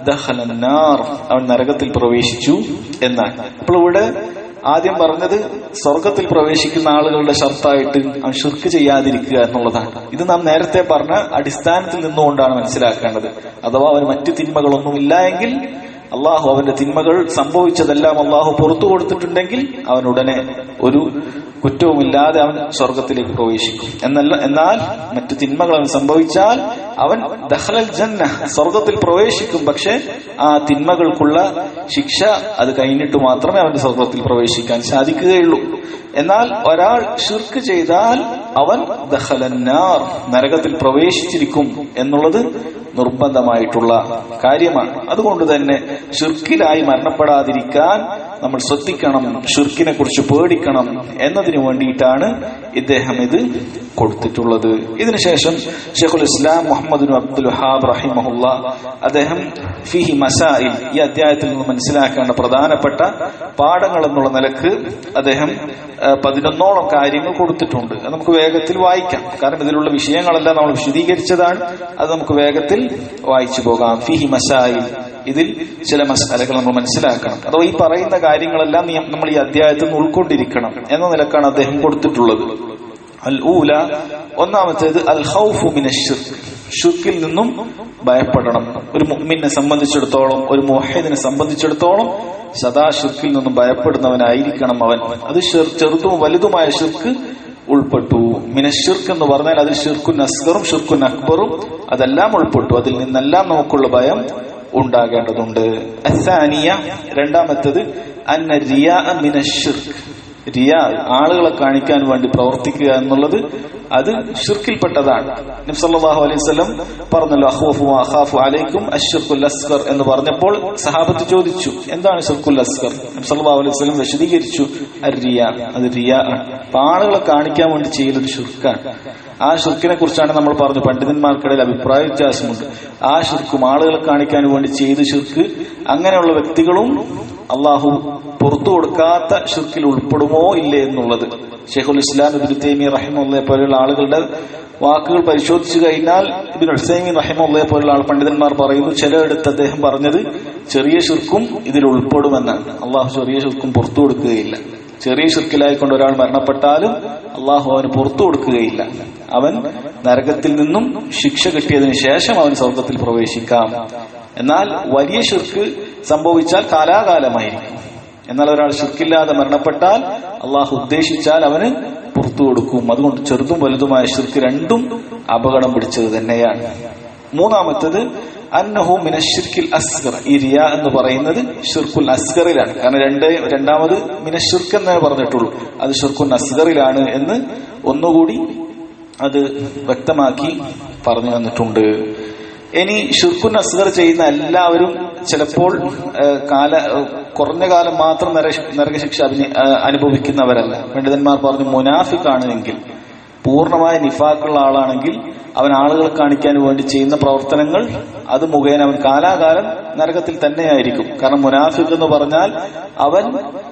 ദഹലന്നാർ അവൻ നരകത്തിൽ പ്രവേശിച്ചു എന്നാണ് അപ്പോൾ ഇവിടെ ആദ്യം പറഞ്ഞത് സ്വർഗത്തിൽ പ്രവേശിക്കുന്ന ആളുകളുടെ ഷർത്തായിട്ട് അവൻ ഷിർക്ക് ചെയ്യാതിരിക്കുക എന്നുള്ളതാണ് ഇത് നാം നേരത്തെ പറഞ്ഞ അടിസ്ഥാനത്തിൽ നിന്നുകൊണ്ടാണ് മനസ്സിലാക്കേണ്ടത് അഥവാ അവന് മറ്റു തിന്മകളൊന്നും ഇല്ല എങ്കിൽ അള്ളാഹു അവന്റെ തിന്മകൾ സംഭവിച്ചതെല്ലാം അള്ളാഹു പുറത്തു കൊടുത്തിട്ടുണ്ടെങ്കിൽ അവൻ ഉടനെ ഒരു കുറ്റവുമില്ലാതെ അവൻ സ്വർഗത്തിലേക്ക് പ്രവേശിക്കും എന്നല്ല എന്നാൽ മറ്റു തിന്മകൾ അവൻ സംഭവിച്ചാൽ അവൻ ദഹ്ലൽ ജന്ന സ്വർഗത്തിൽ പ്രവേശിക്കും പക്ഷെ ആ തിന്മകൾക്കുള്ള ശിക്ഷ അത് കഴിഞ്ഞിട്ട് മാത്രമേ അവന്റെ സ്വർഗത്തിൽ പ്രവേശിക്കാൻ സാധിക്കുകയുള്ളൂ എന്നാൽ ഒരാൾ ഷിർക്ക് ചെയ്താൽ അവൻ ദഹലന്നാർ നരകത്തിൽ പ്രവേശിച്ചിരിക്കും എന്നുള്ളത് നിർബന്ധമായിട്ടുള്ള കാര്യമാണ് അതുകൊണ്ട് തന്നെ ഷിർക്കിലായി മരണപ്പെടാതിരിക്കാൻ നമ്മൾ ശ്രദ്ധിക്കണം ഷിർക്കിനെ കുറിച്ച് പേടിക്കണം എന്നതിനു വേണ്ടിയിട്ടാണ് ഇദ്ദേഹം ഇത് കൊടുത്തിട്ടുള്ളത് ഇതിനുശേഷം ഷെഖുൽ ഇസ്ലാം മുഹമ്മദ് അബ്ദുൽ വഹാബ് റഹിമഹുല്ല അദ്ദേഹം ഫിഹി മസായിൽ ഈ അധ്യായത്തിൽ നിന്ന് മനസ്സിലാക്കേണ്ട പ്രധാനപ്പെട്ട പാഠങ്ങൾ എന്നുള്ള നിലക്ക് അദ്ദേഹം പതിനൊന്നോളം കാര്യങ്ങൾ കൊടുത്തിട്ടുണ്ട് അത് നമുക്ക് വേഗത്തിൽ വായിക്കാം കാരണം ഇതിലുള്ള വിഷയങ്ങളെല്ലാം നമ്മൾ വിശദീകരിച്ചതാണ് അത് നമുക്ക് വേഗത്തിൽ വായിച്ചു പോകാം ഫിഹി മസായിൽ ഇതിൽ ചില മസാലകൾ നമ്മൾ മനസ്സിലാക്കണം അഥവാ ഈ പറയുന്ന കാര്യങ്ങളെല്ലാം നമ്മൾ ഈ അധ്യായത്തിൽ നിന്ന് ഉൾക്കൊണ്ടിരിക്കണം എന്ന നിലക്കാണ് അദ്ദേഹം കൊടുത്തിട്ടുള്ളത് അൽ ഊല ഒന്നാമത്തേത് അൽ ഹൗഫു മിനഷിർക്ക് ഷുക്കിൽ നിന്നും ഭയപ്പെടണം ഒരു മുഹ്മിനെ സംബന്ധിച്ചിടത്തോളം ഒരു മുഹദിനെ സംബന്ധിച്ചിടത്തോളം സദാ ഷിർക്കിൽ നിന്നും ഭയപ്പെടുന്നവനായിരിക്കണം അവൻ അത് ചെറുതും വലുതുമായ ഷിർക്ക് ഉൾപ്പെട്ടു മിനഷിർക്ക് എന്ന് പറഞ്ഞാൽ അത് ഷിർക്കുൻ അസ്ഗറും ഷിർക്കുൻ അക്ബറും അതെല്ലാം ഉൾപ്പെട്ടു അതിൽ നിന്നെല്ലാം നമുക്കുള്ള ഭയം ഉണ്ടാകേണ്ടതുണ്ട് അസാനിയ രണ്ടാമത്തത് അന്ന റിയ മിനഷിർക്ക് റിയ ആളുകളെ കാണിക്കാൻ വേണ്ടി പ്രവർത്തിക്കുക എന്നുള്ളത് അത് ഷിർക്കിൽപ്പെട്ടതാണ് നബ്സല്ലാഹു അലൈഹി സ്വലം പറഞ്ഞല്ലോ അഹ്വഫു അഖാഫു അലൈക്കും അഷ്ർഖുൽ അസ്കർ എന്ന് പറഞ്ഞപ്പോൾ സഹാബത്ത് ചോദിച്ചു എന്താണ് ഷിർഖുൽ അസ്കർ നബ്സല്ലാഹു അലൈഹി സ്വലം വിശദീകരിച്ചു റിയ അത് റിയ ആണ് അപ്പൊ ആളുകളെ കാണിക്കാൻ വേണ്ടി ചെയ്യുന്നത് ഷിർക്കാണ് ആ ഷിർക്കിനെ കുറിച്ചാണ് നമ്മൾ പറഞ്ഞു പണ്ഡിതന്മാർക്കിടയിൽ അഭിപ്രായ വ്യത്യാസമുണ്ട് ആ ഷിർക്കും ആളുകളെ കാണിക്കാൻ വേണ്ടി ചെയ്ത് ഷിർക്ക് അങ്ങനെയുള്ള വ്യക്തികളും അള്ളാഹു പുറത്തു കൊടുക്കാത്ത ഷിർക്കിൽ ഉൾപ്പെടുമോ ഇല്ലേ എന്നുള്ളത് ഷെയ്ഖുൽ ഇസ്ലാം ഇബിൻ തൈമി റഹിമുള്ളയെ പോലെയുള്ള ആളുകളുടെ വാക്കുകൾ പരിശോധിച്ചു കഴിഞ്ഞാൽ ഇബിൻ ഹുസൈമി റഹിമുള്ളയെ പോലുള്ള ആൾ പണ്ഡിതന്മാർ പറയുന്നു ചിലയിടത്ത് അദ്ദേഹം പറഞ്ഞത് ചെറിയ ഷിർക്കും ഇതിൽ ഉൾപ്പെടുമെന്നാണ് അള്ളാഹു ചെറിയ ഷിർക്കും പുറത്തു കൊടുക്കുകയില്ല ചെറിയ ഷിർക്കിലായിക്കൊണ്ട് ഒരാൾ മരണപ്പെട്ടാലും അള്ളാഹു അവന് പുറത്തു കൊടുക്കുകയില്ല അവൻ നരകത്തിൽ നിന്നും ശിക്ഷ കിട്ടിയതിനു ശേഷം അവൻ സ്വർഗത്തിൽ പ്രവേശിക്കാം എന്നാൽ വലിയ ഷിർക്ക് സംഭവിച്ചാൽ കാലാകാലമായിരിക്കും എന്നാൽ ഒരാൾ ഷിർക്കില്ലാതെ മരണപ്പെട്ടാൽ അള്ളാഹു ഉദ്ദേശിച്ചാൽ അവന് പുറത്തു കൊടുക്കും അതുകൊണ്ട് ചെറുതും വലുതുമായ ഷിർക്ക് രണ്ടും അപകടം പിടിച്ചത് തന്നെയാണ് മൂന്നാമത്തത് അന്നഹു മിനഷിർക്കിൽ അസ്ഗർ ഈ റിയ എന്ന് പറയുന്നത് ഷിർക്കുൽ അസ്ഗറിലാണ് കാരണം രണ്ട് രണ്ടാമത് മിനഷിർക്ക് എന്നേ പറഞ്ഞിട്ടുള്ളൂ അത് ഷിർക്കുൽ അസ്ഗറിലാണ് എന്ന് ഒന്നുകൂടി അത് വ്യക്തമാക്കി പറഞ്ഞു തന്നിട്ടുണ്ട് ഇനി ഷിർക്കുൻ അസ്ഗർ ചെയ്യുന്ന എല്ലാവരും ചിലപ്പോൾ കാല കുറഞ്ഞ കാലം മാത്രം നരകശിക്ഷ അനുഭവിക്കുന്നവരല്ല പണ്ഡിതന്മാർ പറഞ്ഞു മുനാഫിക്കാണ് എങ്കിൽ പൂർണ്ണമായ നിഫാക്കുള്ള ആളാണെങ്കിൽ അവൻ ആളുകളെ കാണിക്കാൻ വേണ്ടി ചെയ്യുന്ന പ്രവർത്തനങ്ങൾ അത് മുഖേന അവൻ കാലാകാലം നരകത്തിൽ തന്നെയായിരിക്കും കാരണം മുനാഫിക് എന്ന് പറഞ്ഞാൽ അവൻ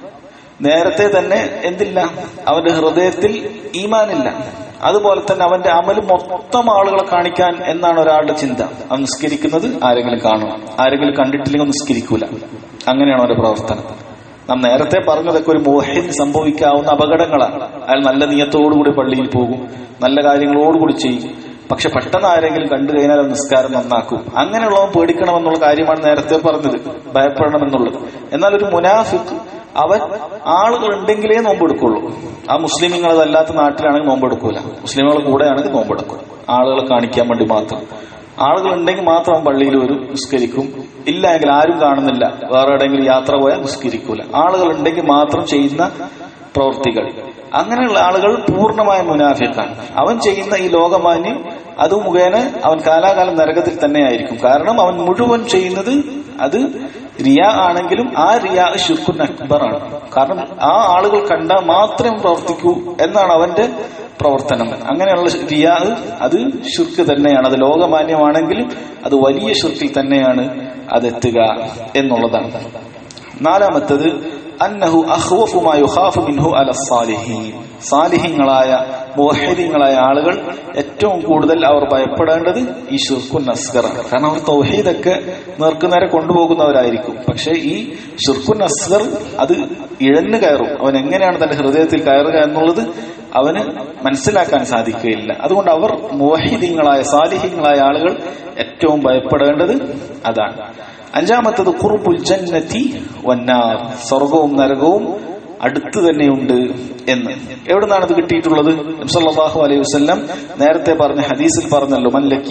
നേരത്തെ തന്നെ എന്തില്ല അവന്റെ ഹൃദയത്തിൽ ഈമാനില്ല അതുപോലെ തന്നെ അവന്റെ അമൽ മൊത്തം ആളുകളെ കാണിക്കാൻ എന്നാണ് ഒരാളുടെ ചിന്ത അവൻ നിസ്കരിക്കുന്നത് ആരെങ്കിലും കാണണം ആരെങ്കിലും കണ്ടിട്ടില്ലെങ്കിൽ നിസ്കരിക്കൂല അങ്ങനെയാണ് അവന്റെ പ്രവർത്തനം നാം നേരത്തെ പറഞ്ഞതൊക്കെ ഒരു മോഹിൻ സംഭവിക്കാവുന്ന അപകടങ്ങളാണ് അയാൾ നല്ല നിയത്തോടുകൂടി പള്ളിയിൽ പോകും നല്ല കാര്യങ്ങളോടുകൂടി ചെയ്യും പക്ഷെ പെട്ടെന്ന് ആരെങ്കിലും കണ്ടു കഴിഞ്ഞാൽ നിസ്കാരം നന്നാക്കും അങ്ങനെയുള്ളവൻ പേടിക്കണമെന്നുള്ള കാര്യമാണ് നേരത്തെ പറഞ്ഞത് ഭയപ്പെടണമെന്നുള്ളത് എന്നാൽ ഒരു മുനാഫിക് അവൻ ആളുകൾ ഉണ്ടെങ്കിലേ നോമ്പെടുക്കുള്ളൂ ആ മുസ്ലിമുകൾ അതല്ലാത്ത നാട്ടിലാണെങ്കിൽ നോമ്പെടുക്കൂല മുസ്ലിമുകൾ കൂടെയാണെങ്കിൽ നോമ്പെടുക്കും ആളുകളെ കാണിക്കാൻ വേണ്ടി മാത്രം ആളുകൾ ഉണ്ടെങ്കിൽ മാത്രം അവൻ പള്ളിയിൽ വരും നിസ്കരിക്കും ഇല്ല എങ്കിൽ ആരും കാണുന്നില്ല വേറെ എവിടെയെങ്കിലും യാത്ര പോയാൽ നിസ്കരിക്കൂല ആളുകൾ ഉണ്ടെങ്കിൽ മാത്രം ചെയ്യുന്ന പ്രവൃത്തികൾ അങ്ങനെയുള്ള ആളുകൾ പൂർണ്ണമായ മുനാഫിക്കാണ് അവൻ ചെയ്യുന്ന ഈ ലോകമാന്യം അത് മുഖേന അവൻ കാലാകാലം നരകത്തിൽ തന്നെയായിരിക്കും കാരണം അവൻ മുഴുവൻ ചെയ്യുന്നത് അത് റിയ ആണെങ്കിലും ആ റിയ ഷിർക്കുൻ അക്ബറാണ് കാരണം ആ ആളുകൾ കണ്ടാൽ മാത്രം പ്രവർത്തിക്കൂ എന്നാണ് അവന്റെ പ്രവർത്തനം അങ്ങനെയുള്ള റിയ അത് ഷിർക്ക് തന്നെയാണ് അത് ലോകമാന്യമാണെങ്കിലും അത് വലിയ ഷിർക്കിൽ തന്നെയാണ് അതെത്തുക എന്നുള്ളതാണ് നാലാമത്തത് അന്നഹു അഹ്വഫുമാ യുഖാഫു മിൻഹു അല സാലിഹീൻ സാലിഹ്യങ്ങളായ മുവഹിദീങ്ങളായ ആളുകൾ ഏറ്റവും കൂടുതൽ അവർ ഭയപ്പെടേണ്ടത് ഈ ഷിർക്കുൻ അസ്ഗറാണ് കാരണം അവർ തൗഹീദൊക്കെ നേർക്കുനേരെ കൊണ്ടുപോകുന്നവരായിരിക്കും പക്ഷെ ഈ ഷിർക്കുൻ അസ്ഗർ അത് ഇഴന്നു കയറും അവൻ എങ്ങനെയാണ് തന്റെ ഹൃദയത്തിൽ കയറുക എന്നുള്ളത് അവന് മനസ്സിലാക്കാൻ സാധിക്കുകയില്ല അതുകൊണ്ട് അവർ മുവഹിദീങ്ങളായ സാലിഹ്യങ്ങളായ ആളുകൾ ഏറ്റവും ഭയപ്പെടേണ്ടത് അതാണ് അഞ്ചാമത്തത് കുറുബുൽ ജന്നത്തി വന്നാർ സ്വർഗവും നരകവും അടുത്ത് തന്നെയുണ്ട് എന്ന് എവിടുന്നാണ് ഇത് കിട്ടിയിട്ടുള്ളത് സല്ലല്ലാഹു അലൈഹി വസല്ലം നേരത്തെ പറഞ്ഞ ഹദീസിൽ പറഞ്ഞല്ലോ മല്ലക്കി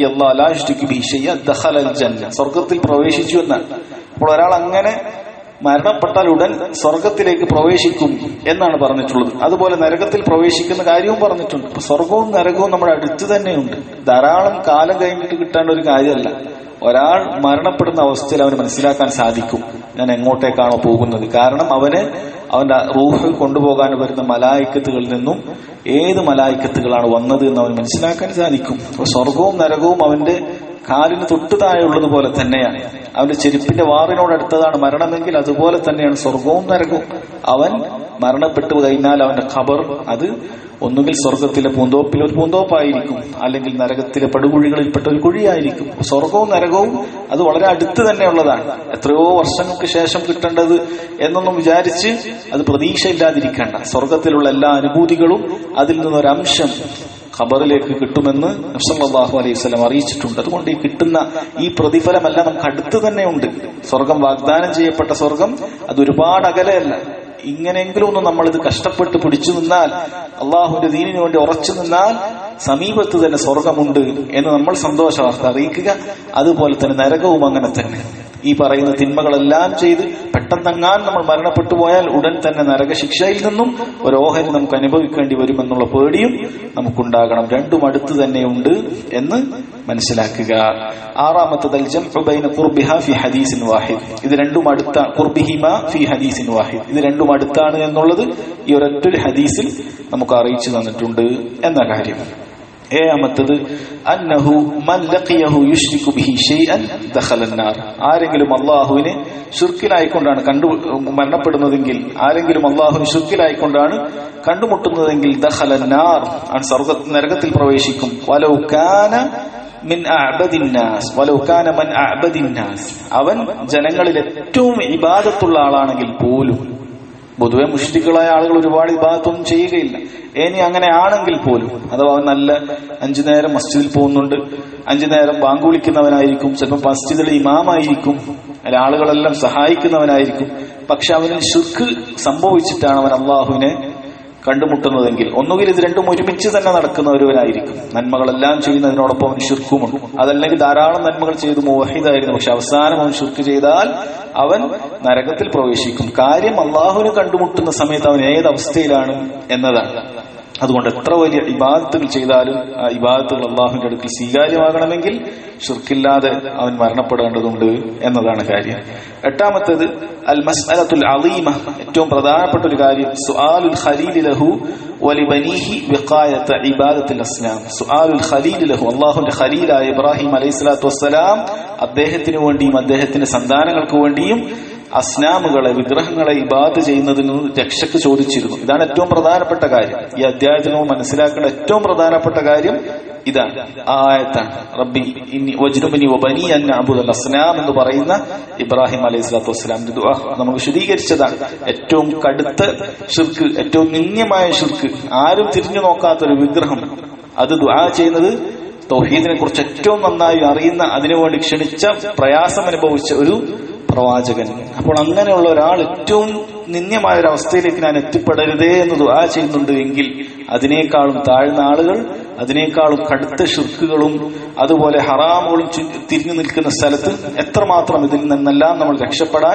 അള്ളാഹ് ജന്ന സ്വർഗത്തിൽ പ്രവേശിച്ചു എന്നാണ് അപ്പോൾ ഒരാൾ അങ്ങനെ മരണപ്പെട്ടാൽ ഉടൻ സ്വർഗത്തിലേക്ക് പ്രവേശിക്കും എന്നാണ് പറഞ്ഞിട്ടുള്ളത് അതുപോലെ നരകത്തിൽ പ്രവേശിക്കുന്ന കാര്യവും പറഞ്ഞിട്ടുണ്ട് അപ്പൊ സ്വർഗവും നരകവും നമ്മുടെ അടുത്ത് തന്നെയുണ്ട് ധാരാളം കാലം കഴിഞ്ഞിട്ട് കിട്ടേണ്ട ഒരു കാര്യമല്ല ഒരാൾ മരണപ്പെടുന്ന അവസ്ഥയിൽ അവന് മനസ്സിലാക്കാൻ സാധിക്കും ഞാൻ എങ്ങോട്ടേക്കാണോ പോകുന്നത് കാരണം അവന് അവന്റെ റൂഹ് കൊണ്ടുപോകാൻ വരുന്ന മലായിക്കത്തുകളിൽ നിന്നും ഏത് മലായിക്കത്തുകളാണ് വന്നത് എന്ന് അവന് മനസ്സിലാക്കാൻ സാധിക്കും അപ്പൊ സ്വർഗവും നരകവും അവന്റെ കാലിന് തൊട്ട് താഴെയുള്ളത് പോലെ തന്നെയാണ് അവന്റെ ചെരുപ്പിന്റെ വാറിനോട് അടുത്തതാണ് മരണമെങ്കിൽ അതുപോലെ തന്നെയാണ് സ്വർഗവും നരകവും അവൻ മരണപ്പെട്ടു കഴിഞ്ഞാൽ അവന്റെ ഖബർ അത് ഒന്നുകിൽ സ്വർഗത്തിലെ പൂന്തോപ്പിൽ ഒരു പൂന്തോപ്പായിരിക്കും അല്ലെങ്കിൽ നരകത്തിലെ പടുകുഴികളിൽപ്പെട്ട ഒരു കുഴിയായിരിക്കും സ്വർഗവും നരകവും അത് വളരെ അടുത്ത് തന്നെയുള്ളതാണ് എത്രയോ വർഷങ്ങൾക്ക് ശേഷം കിട്ടേണ്ടത് എന്നൊന്നും വിചാരിച്ച് അത് പ്രതീക്ഷയില്ലാതിരിക്കേണ്ട സ്വർഗത്തിലുള്ള എല്ലാ അനുഭൂതികളും അതിൽ നിന്നൊരംശം ഖബറിലേക്ക് കിട്ടുമെന്ന് നബ്സല്ലാഹു അലൈഹി സ്വലം അറിയിച്ചിട്ടുണ്ട് അതുകൊണ്ട് ഈ കിട്ടുന്ന ഈ പ്രതിഫലമല്ല നമുക്ക് അടുത്ത് തന്നെയുണ്ട് സ്വർഗം വാഗ്ദാനം ചെയ്യപ്പെട്ട സ്വർഗം അത് ഒരുപാട് അകലെയല്ല ഇങ്ങനെയെങ്കിലും ഒന്ന് നമ്മൾ ഇത് കഷ്ടപ്പെട്ട് പിടിച്ചു നിന്നാൽ അള്ളാഹുവിന്റെ ദീനിനു വേണ്ടി ഉറച്ചു നിന്നാൽ സമീപത്ത് തന്നെ സ്വർഗമുണ്ട് എന്ന് നമ്മൾ സന്തോഷ വാർത്ത അറിയിക്കുക അതുപോലെ തന്നെ നരകവും അങ്ങനെ തന്നെ ഈ പറയുന്ന തിന്മകളെല്ലാം ചെയ്ത് പെട്ടെന്നെങ്ങാൻ നമ്മൾ മരണപ്പെട്ടു പോയാൽ ഉടൻ തന്നെ നരകശിക്ഷയിൽ നിന്നും ഒരു ഓഹരി നമുക്ക് അനുഭവിക്കേണ്ടി വരുമെന്നുള്ള പേടിയും നമുക്കുണ്ടാകണം രണ്ടും അടുത്ത് തന്നെയുണ്ട് എന്ന് മനസ്സിലാക്കുക ആറാമത്തത് ഫി ഹദീസിൻ വാഹിദ് ഇത് രണ്ടും അടുത്ത കുർബിഹിമ ഫി ഹദീസിൻ വാഹിദ് ഇത് രണ്ടും അടുത്താണ് എന്നുള്ളത് ഈ ഒരൊറ്റൊരു ഹദീസിൽ നമുക്ക് അറിയിച്ചു തന്നിട്ടുണ്ട് എന്ന കാര്യം ഏഴാമത്തത് അന്നഹു മൻ ലഖിയഹു യുശ്രികു ബിഹി ഷൈഅൻ ദഖലന്നാർ ആരെങ്കിലും അള്ളാഹുവിനെ ഷുർക്കിലായിക്കൊണ്ടാണ് കണ്ടു മരണപ്പെടുന്നതെങ്കിൽ ആരെങ്കിലും അള്ളാഹുവിന് ഷുർക്കിലായിക്കൊണ്ടാണ് കണ്ടുമുട്ടുന്നതെങ്കിൽ ദഖലന്നാർ അവൻ സ്വർഗ നരകത്തിൽ പ്രവേശിക്കും വലൗ കാന മിൻ അഅബദിന്നാസ് വലൗ കാന മൻ അഅബദിന്നാസ് അവൻ ജനങ്ങളിൽ ഏറ്റവും ഇബാദത്തുള്ള ആളാണെങ്കിൽ പോലും പൊതുവെ മുഷ്രിക്കുകളായ ആളുകൾ ഒരുപാട് ഇബാദത്തൊന്നും ചെയ്യുകയില്ല ഇനി അങ്ങനെ ആണെങ്കിൽ പോലും അഥവാ അവൻ നല്ല അഞ്ചു നേരം മസ്ജിദിൽ പോകുന്നുണ്ട് അഞ്ചു നേരം ബാങ്ക് വിളിക്കുന്നവനായിരിക്കും ചിലപ്പോൾ മസ്ജിദിലെ ഇമാമായിരിക്കും അല്ല ആളുകളെല്ലാം സഹായിക്കുന്നവനായിരിക്കും പക്ഷെ അവന് ശുക്ക് സംഭവിച്ചിട്ടാണ് അവൻ അള്ളാഹുവിനെ കണ്ടുമുട്ടുന്നതെങ്കിൽ ഒന്നുകിൽ ഇത് രണ്ടും ഒരുമിച്ച് തന്നെ നടക്കുന്ന ഒരുവനായിരിക്കും നന്മകളെല്ലാം ചെയ്യുന്നതിനോടൊപ്പം അവൻ ശുർക്കുമുണ്ട് അതല്ലെങ്കിൽ ധാരാളം നന്മകൾ ചെയ്ത് മോഹിതായിരുന്നു പക്ഷെ അവസാനം അവൻ ശുർക്ക് ചെയ്താൽ അവൻ നരകത്തിൽ പ്രവേശിക്കും കാര്യം അള്ളാഹുവിനെ കണ്ടുമുട്ടുന്ന സമയത്ത് അവൻ ഏത് അവസ്ഥയിലാണ് എന്നതാണ് അതുകൊണ്ട് എത്ര വലിയ ഇബാദത്തുകൾ ചെയ്താലും ആ ഇബാദത്തുകൾ അള്ളാഹുവിന്റെ അടുക്കൽ സ്വീകാര്യമാകണമെങ്കിൽ ഷിർക്കില്ലാതെ അവൻ മരണപ്പെടേണ്ടതുണ്ട് എന്നതാണ് കാര്യം എട്ടാമത്തേത് അൽ മസ്അലത്തുൽ അലീമ ഏറ്റവും പ്രധാനപ്പെട്ട ഒരു കാര്യം സുആലുൽ ഖലീൽ ലഹു വലിബനീഹി വിഖായത ഇബാദത്തുൽ അസ്നാം സുആലുൽ ഖലീൽ ലഹു അള്ളാഹുവിന്റെ ഖലീലായ ഇബ്രാഹിം അലൈഹി സ്വലാത്തു വസ്സലാം അദ്ദേഹത്തിന് വേണ്ടിയും അദ്ദേഹത്തിന്റെ സന്താനങ്ങൾക്ക് വേണ്ടിയും അസ്നാമുകളെ വിഗ്രഹങ്ങളെ ഇബാദ് ചെയ്യുന്നതിന് രക്ഷക്ക് ചോദിച്ചിരുന്നു ഇതാണ് ഏറ്റവും പ്രധാനപ്പെട്ട കാര്യം ഈ അധ്യായത്തിൽ നമ്മൾ മനസ്സിലാക്കേണ്ട ഏറ്റവും പ്രധാനപ്പെട്ട കാര്യം ഇതാണ് ആ ആയത്താണ് റബ്ബി ഇനി വജ്നുബിനി വബനി അൻ അബുദൽ അസ്നാം എന്ന് പറയുന്ന ഇബ്രാഹിം അലൈഹി സ്വലാത്തു വസ്സലാമിന്റെ ദുആ നമ്മൾ വിശദീകരിച്ചതാണ് ഏറ്റവും കടുത്ത ഷിർക്ക് ഏറ്റവും നിന്ദ്യമായ ഷിർക്ക് ആരും തിരിഞ്ഞു നോക്കാത്ത ഒരു വിഗ്രഹം അത് ദുആ ചെയ്യുന്നത് തൗഹീദിനെ കുറിച്ച് ഏറ്റവും നന്നായി അറിയുന്ന അതിനുവേണ്ടി ക്ഷണിച്ച പ്രയാസം അനുഭവിച്ച ഒരു പ്രവാചകൻ അപ്പോൾ അങ്ങനെയുള്ള ഒരാൾ ഏറ്റവും നിന്ദ്യമായ ഒരു അവസ്ഥയിലേക്ക് ഞാൻ എത്തിപ്പെടരുതേ എന്ന് ദുആ ചെയ്യുന്നുണ്ട് എങ്കിൽ അതിനേക്കാളും താഴ്ന്ന ആളുകൾ അതിനേക്കാളും കടുത്ത ഷിർക്കുകളും അതുപോലെ ഹറാമുകളും തിരിഞ്ഞു നിൽക്കുന്ന സ്ഥലത്ത് എത്രമാത്രം ഇതിൽ നിന്നെല്ലാം നമ്മൾ രക്ഷപ്പെടാൻ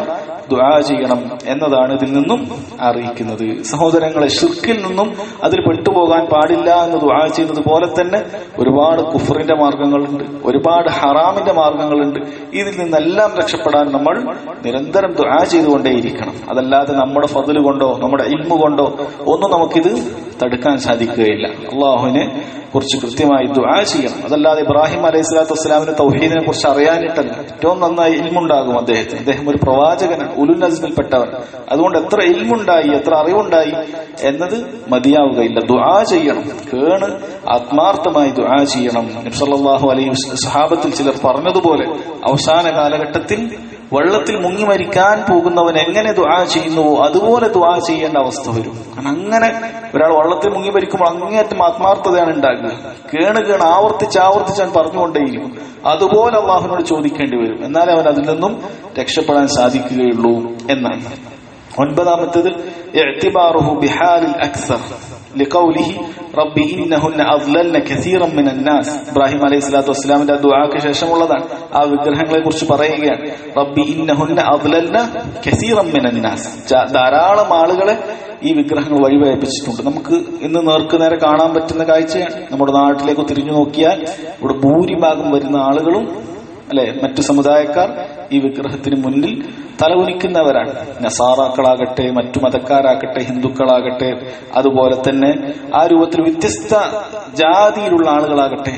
ദുആ ചെയ്യണം എന്നതാണ് ഇതിൽ നിന്നും അറിയിക്കുന്നത് സഹോദരങ്ങളെ ഷിർക്കിൽ നിന്നും അതിൽ പെട്ടുപോകാൻ പാടില്ല എന്ന് ദുആ ചെയ്യുന്നത് പോലെ തന്നെ ഒരുപാട് കുഫറിന്റെ മാർഗങ്ങളുണ്ട് ഒരുപാട് ഹറാമിന്റെ മാർഗങ്ങളുണ്ട് ഇതിൽ നിന്നെല്ലാം രക്ഷപ്പെടാൻ നമ്മൾ നിരന്തരം ദുആ ചെയ്തുകൊണ്ടേയിരിക്കണം അതല്ലാതെ നമ്മുടെ ഫضല് കൊണ്ടോ നമ്മുടെ ഇൽമു കൊണ്ടോ ഒന്നും നമുക്കിത് തടുക്കാൻ സാധിക്കുകയില്ല അള്ളാഹുവിനെ കുറിച്ച് കൃത്യമായി ദുആ ചെയ്യണം അതല്ലാതെ ഇബ്രാഹിം അലൈഹി സ്വലാത്തു വസ്സലാമിന് തൗഹീദിനെ കുറിച്ച് അറിയാനിട്ടല്ല ഏറ്റവും നന്നായി ഇൽമുണ്ടാകും അദ്ദേഹത്തിന് അദ്ദേഹം ഒരു പ്രവാചകനാണ് ഉലുൽ നസ്മിൽപ്പെട്ടവൻ അതുകൊണ്ട് എത്ര ഇൽമുണ്ടായി എത്ര അറിവുണ്ടായി എന്നത് മതിയാവുകയില്ല ദുആ ചെയ്യണം കേണ് ആത്മാർത്ഥമായി ദുആ ചെയ്യണം നബ്സല്ലാഹു അലൈഹി സഹാബത്തിൽ ചിലർ പറഞ്ഞതുപോലെ അവസാന കാലഘട്ടത്തിൽ വെള്ളത്തിൽ മുങ്ങി മരിക്കാൻ പോകുന്നവൻ എങ്ങനെ ദുആ ചെയ്യുന്നുവോ അതുപോലെ ദുആ ചെയ്യേണ്ട അവസ്ഥ വരും കാരണം അങ്ങനെ ഒരാൾ വെള്ളത്തിൽ മുങ്ങി മരിക്കുമ്പോൾ അങ്ങേയറ്റം ആത്മാർത്ഥതയാണ് ഉണ്ടാകുക കേണ് കേണ് ആവർത്തിച്ച് ആവർത്തിച്ച് അവൻ പറഞ്ഞുകൊണ്ടേയിരിക്കും അതുപോലെ അള്ളാഹുവിനോട് ചോദിക്കേണ്ടി വരും എന്നാലേ അവൻ അതിൽ നിന്നും രക്ഷപ്പെടാൻ സാധിക്കുകയുള്ളൂ എന്നാണ് ഒൻപതാമത്തത് اعتباره بحال الأكثر لقوله رب إنهن أضللن كثيرا من الناس ഇബ്രാഹിം അലൈഹി സ്വലാത്തു വസ്സലാമിന്റെ ദുആക്ക് ശേഷമുള്ളതാണ് ആ വിഗ്രഹങ്ങളെ കുറിച്ച് പറയുകയാണ് റബ്ബി ഇന്നഹുന്ന അദ്ലൽന കസീറം മിനന്നാസ് ധാരാളം ആളുകളെ ഈ വിഗ്രഹങ്ങൾ വഴിവയപ്പിച്ചിട്ടുണ്ട് നമുക്ക് ഇന്ന് നേർക്ക് നേരെ കാണാൻ പറ്റുന്ന കാഴ്ചയാണ് നമ്മുടെ നാട്ടിലേക്ക് തിരിഞ്ഞു നോക്കിയാൽ ഇവിടെ ഭൂരിഭാഗം വരുന്ന ആളുകളും അല്ലെ മറ്റു സമുദായക്കാർ ഈ വിഗ്രഹത്തിന് മുന്നിൽ തലകുനിക്കുന്നവരാണ് നസാറാക്കളാകട്ടെ മറ്റു മതക്കാരാകട്ടെ ഹിന്ദുക്കളാകട്ടെ അതുപോലെ തന്നെ ആ രൂപത്തിൽ വ്യത്യസ്ത ജാതിയിലുള്ള ആളുകളാകട്ടെ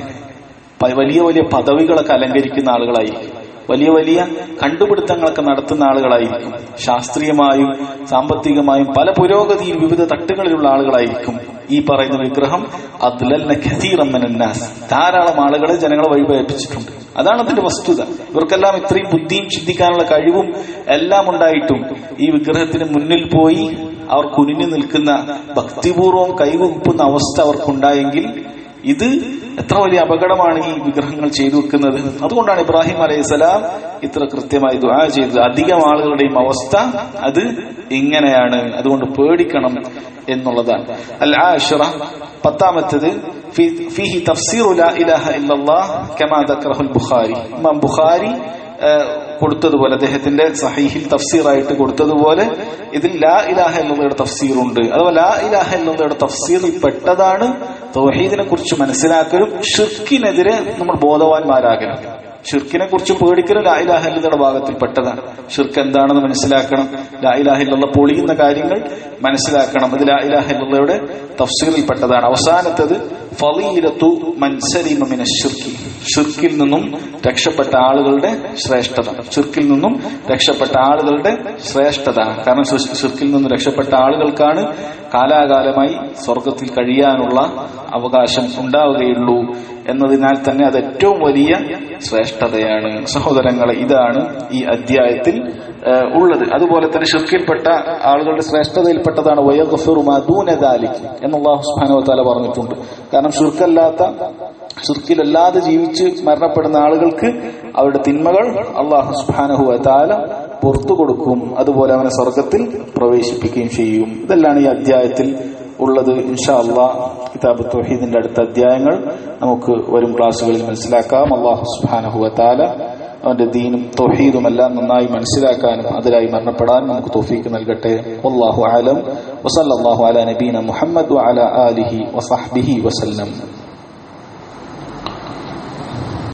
വലിയ വലിയ പദവികളൊക്കെ അലങ്കരിക്കുന്ന ആളുകളായിരിക്കും വലിയ വലിയ കണ്ടുപിടുത്തങ്ങളൊക്കെ നടത്തുന്ന ആളുകളായിരിക്കും ശാസ്ത്രീയമായും സാമ്പത്തികമായും പല പുരോഗതിയിൽ വിവിധ തട്ടുകളിലുള്ള ആളുകളായിരിക്കും ഈ പറയുന്ന വിഗ്രഹം അദ്ലല്ല ഖസീറമ്മനാസ് ധാരാളം ആളുകളെ ജനങ്ങളെ വഴിപയപ്പിച്ചിട്ടുണ്ട് അതാണ് അതിന്റെ വസ്തുത ഇവർക്കെല്ലാം ഇത്രയും ബുദ്ധിയും ചിന്തിക്കാനുള്ള കഴിവും എല്ലാം ഉണ്ടായിട്ടും ഈ വിഗ്രഹത്തിന് മുന്നിൽ പോയി അവർ കുനിഞ്ഞു നിൽക്കുന്ന ഭക്തിപൂർവം കൈവകുപ്പുന്ന അവസ്ഥ അവർക്കുണ്ടായെങ്കിൽ ഇത് എത്ര വലിയ അപകടമാണ് ഈ വിഗ്രഹങ്ങൾ ചെയ്തു വെക്കുന്നത് അതുകൊണ്ടാണ് ഇബ്രാഹിം അലൈഹിസ്സലാം ഇത്ര കൃത്യമായി ദുആ ചെയ്തത് അധികം ആളുകളുടെയും അവസ്ഥ അത് ഇങ്ങനെയാണ് അതുകൊണ്ട് പേടിക്കണം എന്നുള്ളതാണ് അൽ ആഷിറ പത്താമത്തത് ഫീഹി തഫ്സീറു ലാ ഇലാഹ ഇല്ലല്ലാഹ് കമാ ദക്കറഹുൽ ബുഖാരി ഇമാം ബുഖാരി കൊടുത്തതുപോലെ അദ്ദേഹത്തിന്റെ സഹീഹിൽ തഫ്സീറായിട്ട് കൊടുത്തതുപോലെ ഇതിൽ ലാ ഇലാഹ എന്നുള്ളയുടെ തഫ്സീറുണ്ട് അഥവാ ലാ ഇലാഹ എന്നുള്ളയുടെ തഫ്സീറിൽ പെട്ടതാണ് തൗഹീദിനെ കുറിച്ച് മനസ്സിലാക്കലും ഷിർക്കിനെതിരെ നമ്മൾ ബോധവാന്മാരാകണം ഷിർക്കിനെ കുറിച്ച് പേടിക്കലും ലാ ഇലാഹ എന്നുള്ളയുടെ ഭാഗത്തിൽ പെട്ടതാണ് ഷിർക്ക് എന്താണെന്ന് മനസ്സിലാക്കണം ലാ ഇലാഹ എന്നുള്ള പൊളിയുന്ന കാര്യങ്ങൾ മനസ്സിലാക്കണം അത് ലാ ഇലാഹ എന്നുള്ളയുടെ തഫ്സീറിൽ പെട്ടതാണ് അവസാനത്തത് ഫലീലത്തു മൻസലിമിന ഷിർക്കി ഷിർക്കിൽ നിന്നും രക്ഷപ്പെട്ട ആളുകളുടെ ശ്രേഷ്ഠത ഷിർക്കിൽ നിന്നും രക്ഷപ്പെട്ട ആളുകളുടെ ശ്രേഷ്ഠത കാരണം ഷിർക്കിൽ നിന്നും രക്ഷപ്പെട്ട ആളുകൾക്കാണ് കാലാകാലമായി സ്വർഗത്തിൽ കഴിയാനുള്ള അവകാശം ഉണ്ടാവുകയുള്ളൂ എന്നതിനാൽ തന്നെ അത് ഏറ്റവും വലിയ ശ്രേഷ്ഠതയാണ് സഹോദരങ്ങളെ ഇതാണ് ഈ അധ്യായത്തിൽ ഉള്ളത് അതുപോലെ തന്നെ ഷിർക്കിൽപ്പെട്ട ആളുകളുടെ ശ്രേഷ്ഠതയിൽപ്പെട്ടതാണ് വയഗഫുറുമാദൂനദാലിക് എന്നുള്ള സുഹാനുവത്താല പറഞ്ഞിട്ടുണ്ട് കാരണം ഷിർക്കല്ലാത്ത ഷിർക്കിലല്ലാതെ ജീവിച്ച് മരണപ്പെടുന്ന ആളുകൾക്ക് അവരുടെ തിന്മകൾ അള്ളാഹു സുഹാനഹു താല പുറത്തു കൊടുക്കും അതുപോലെ അവനെ സ്വർഗത്തിൽ പ്രവേശിപ്പിക്കുകയും ചെയ്യും ഇതെല്ലാം ഈ അധ്യായത്തിൽ ഉള്ളത് ഇൻഷാ അള്ളാ കിതാബ് തൊഹീദിന്റെ അടുത്ത അധ്യായങ്ങൾ നമുക്ക് വരും ക്ലാസ്സുകളിൽ മനസ്സിലാക്കാം അള്ളാഹു സുഹാനഹുവ താല അവന്റെ ദീനും തൊഹീദും എല്ലാം നന്നായി മനസ്സിലാക്കാനും അതിലായി മരണപ്പെടാനും നമുക്ക് തോഫീക്ക് നൽകട്ടെ അള്ളാഹു ആലം വസല്ലാഹു അല നബീന മുഹമ്മദ് വഅല ആലിഹി വസഹ്ബിഹി വസല്ലം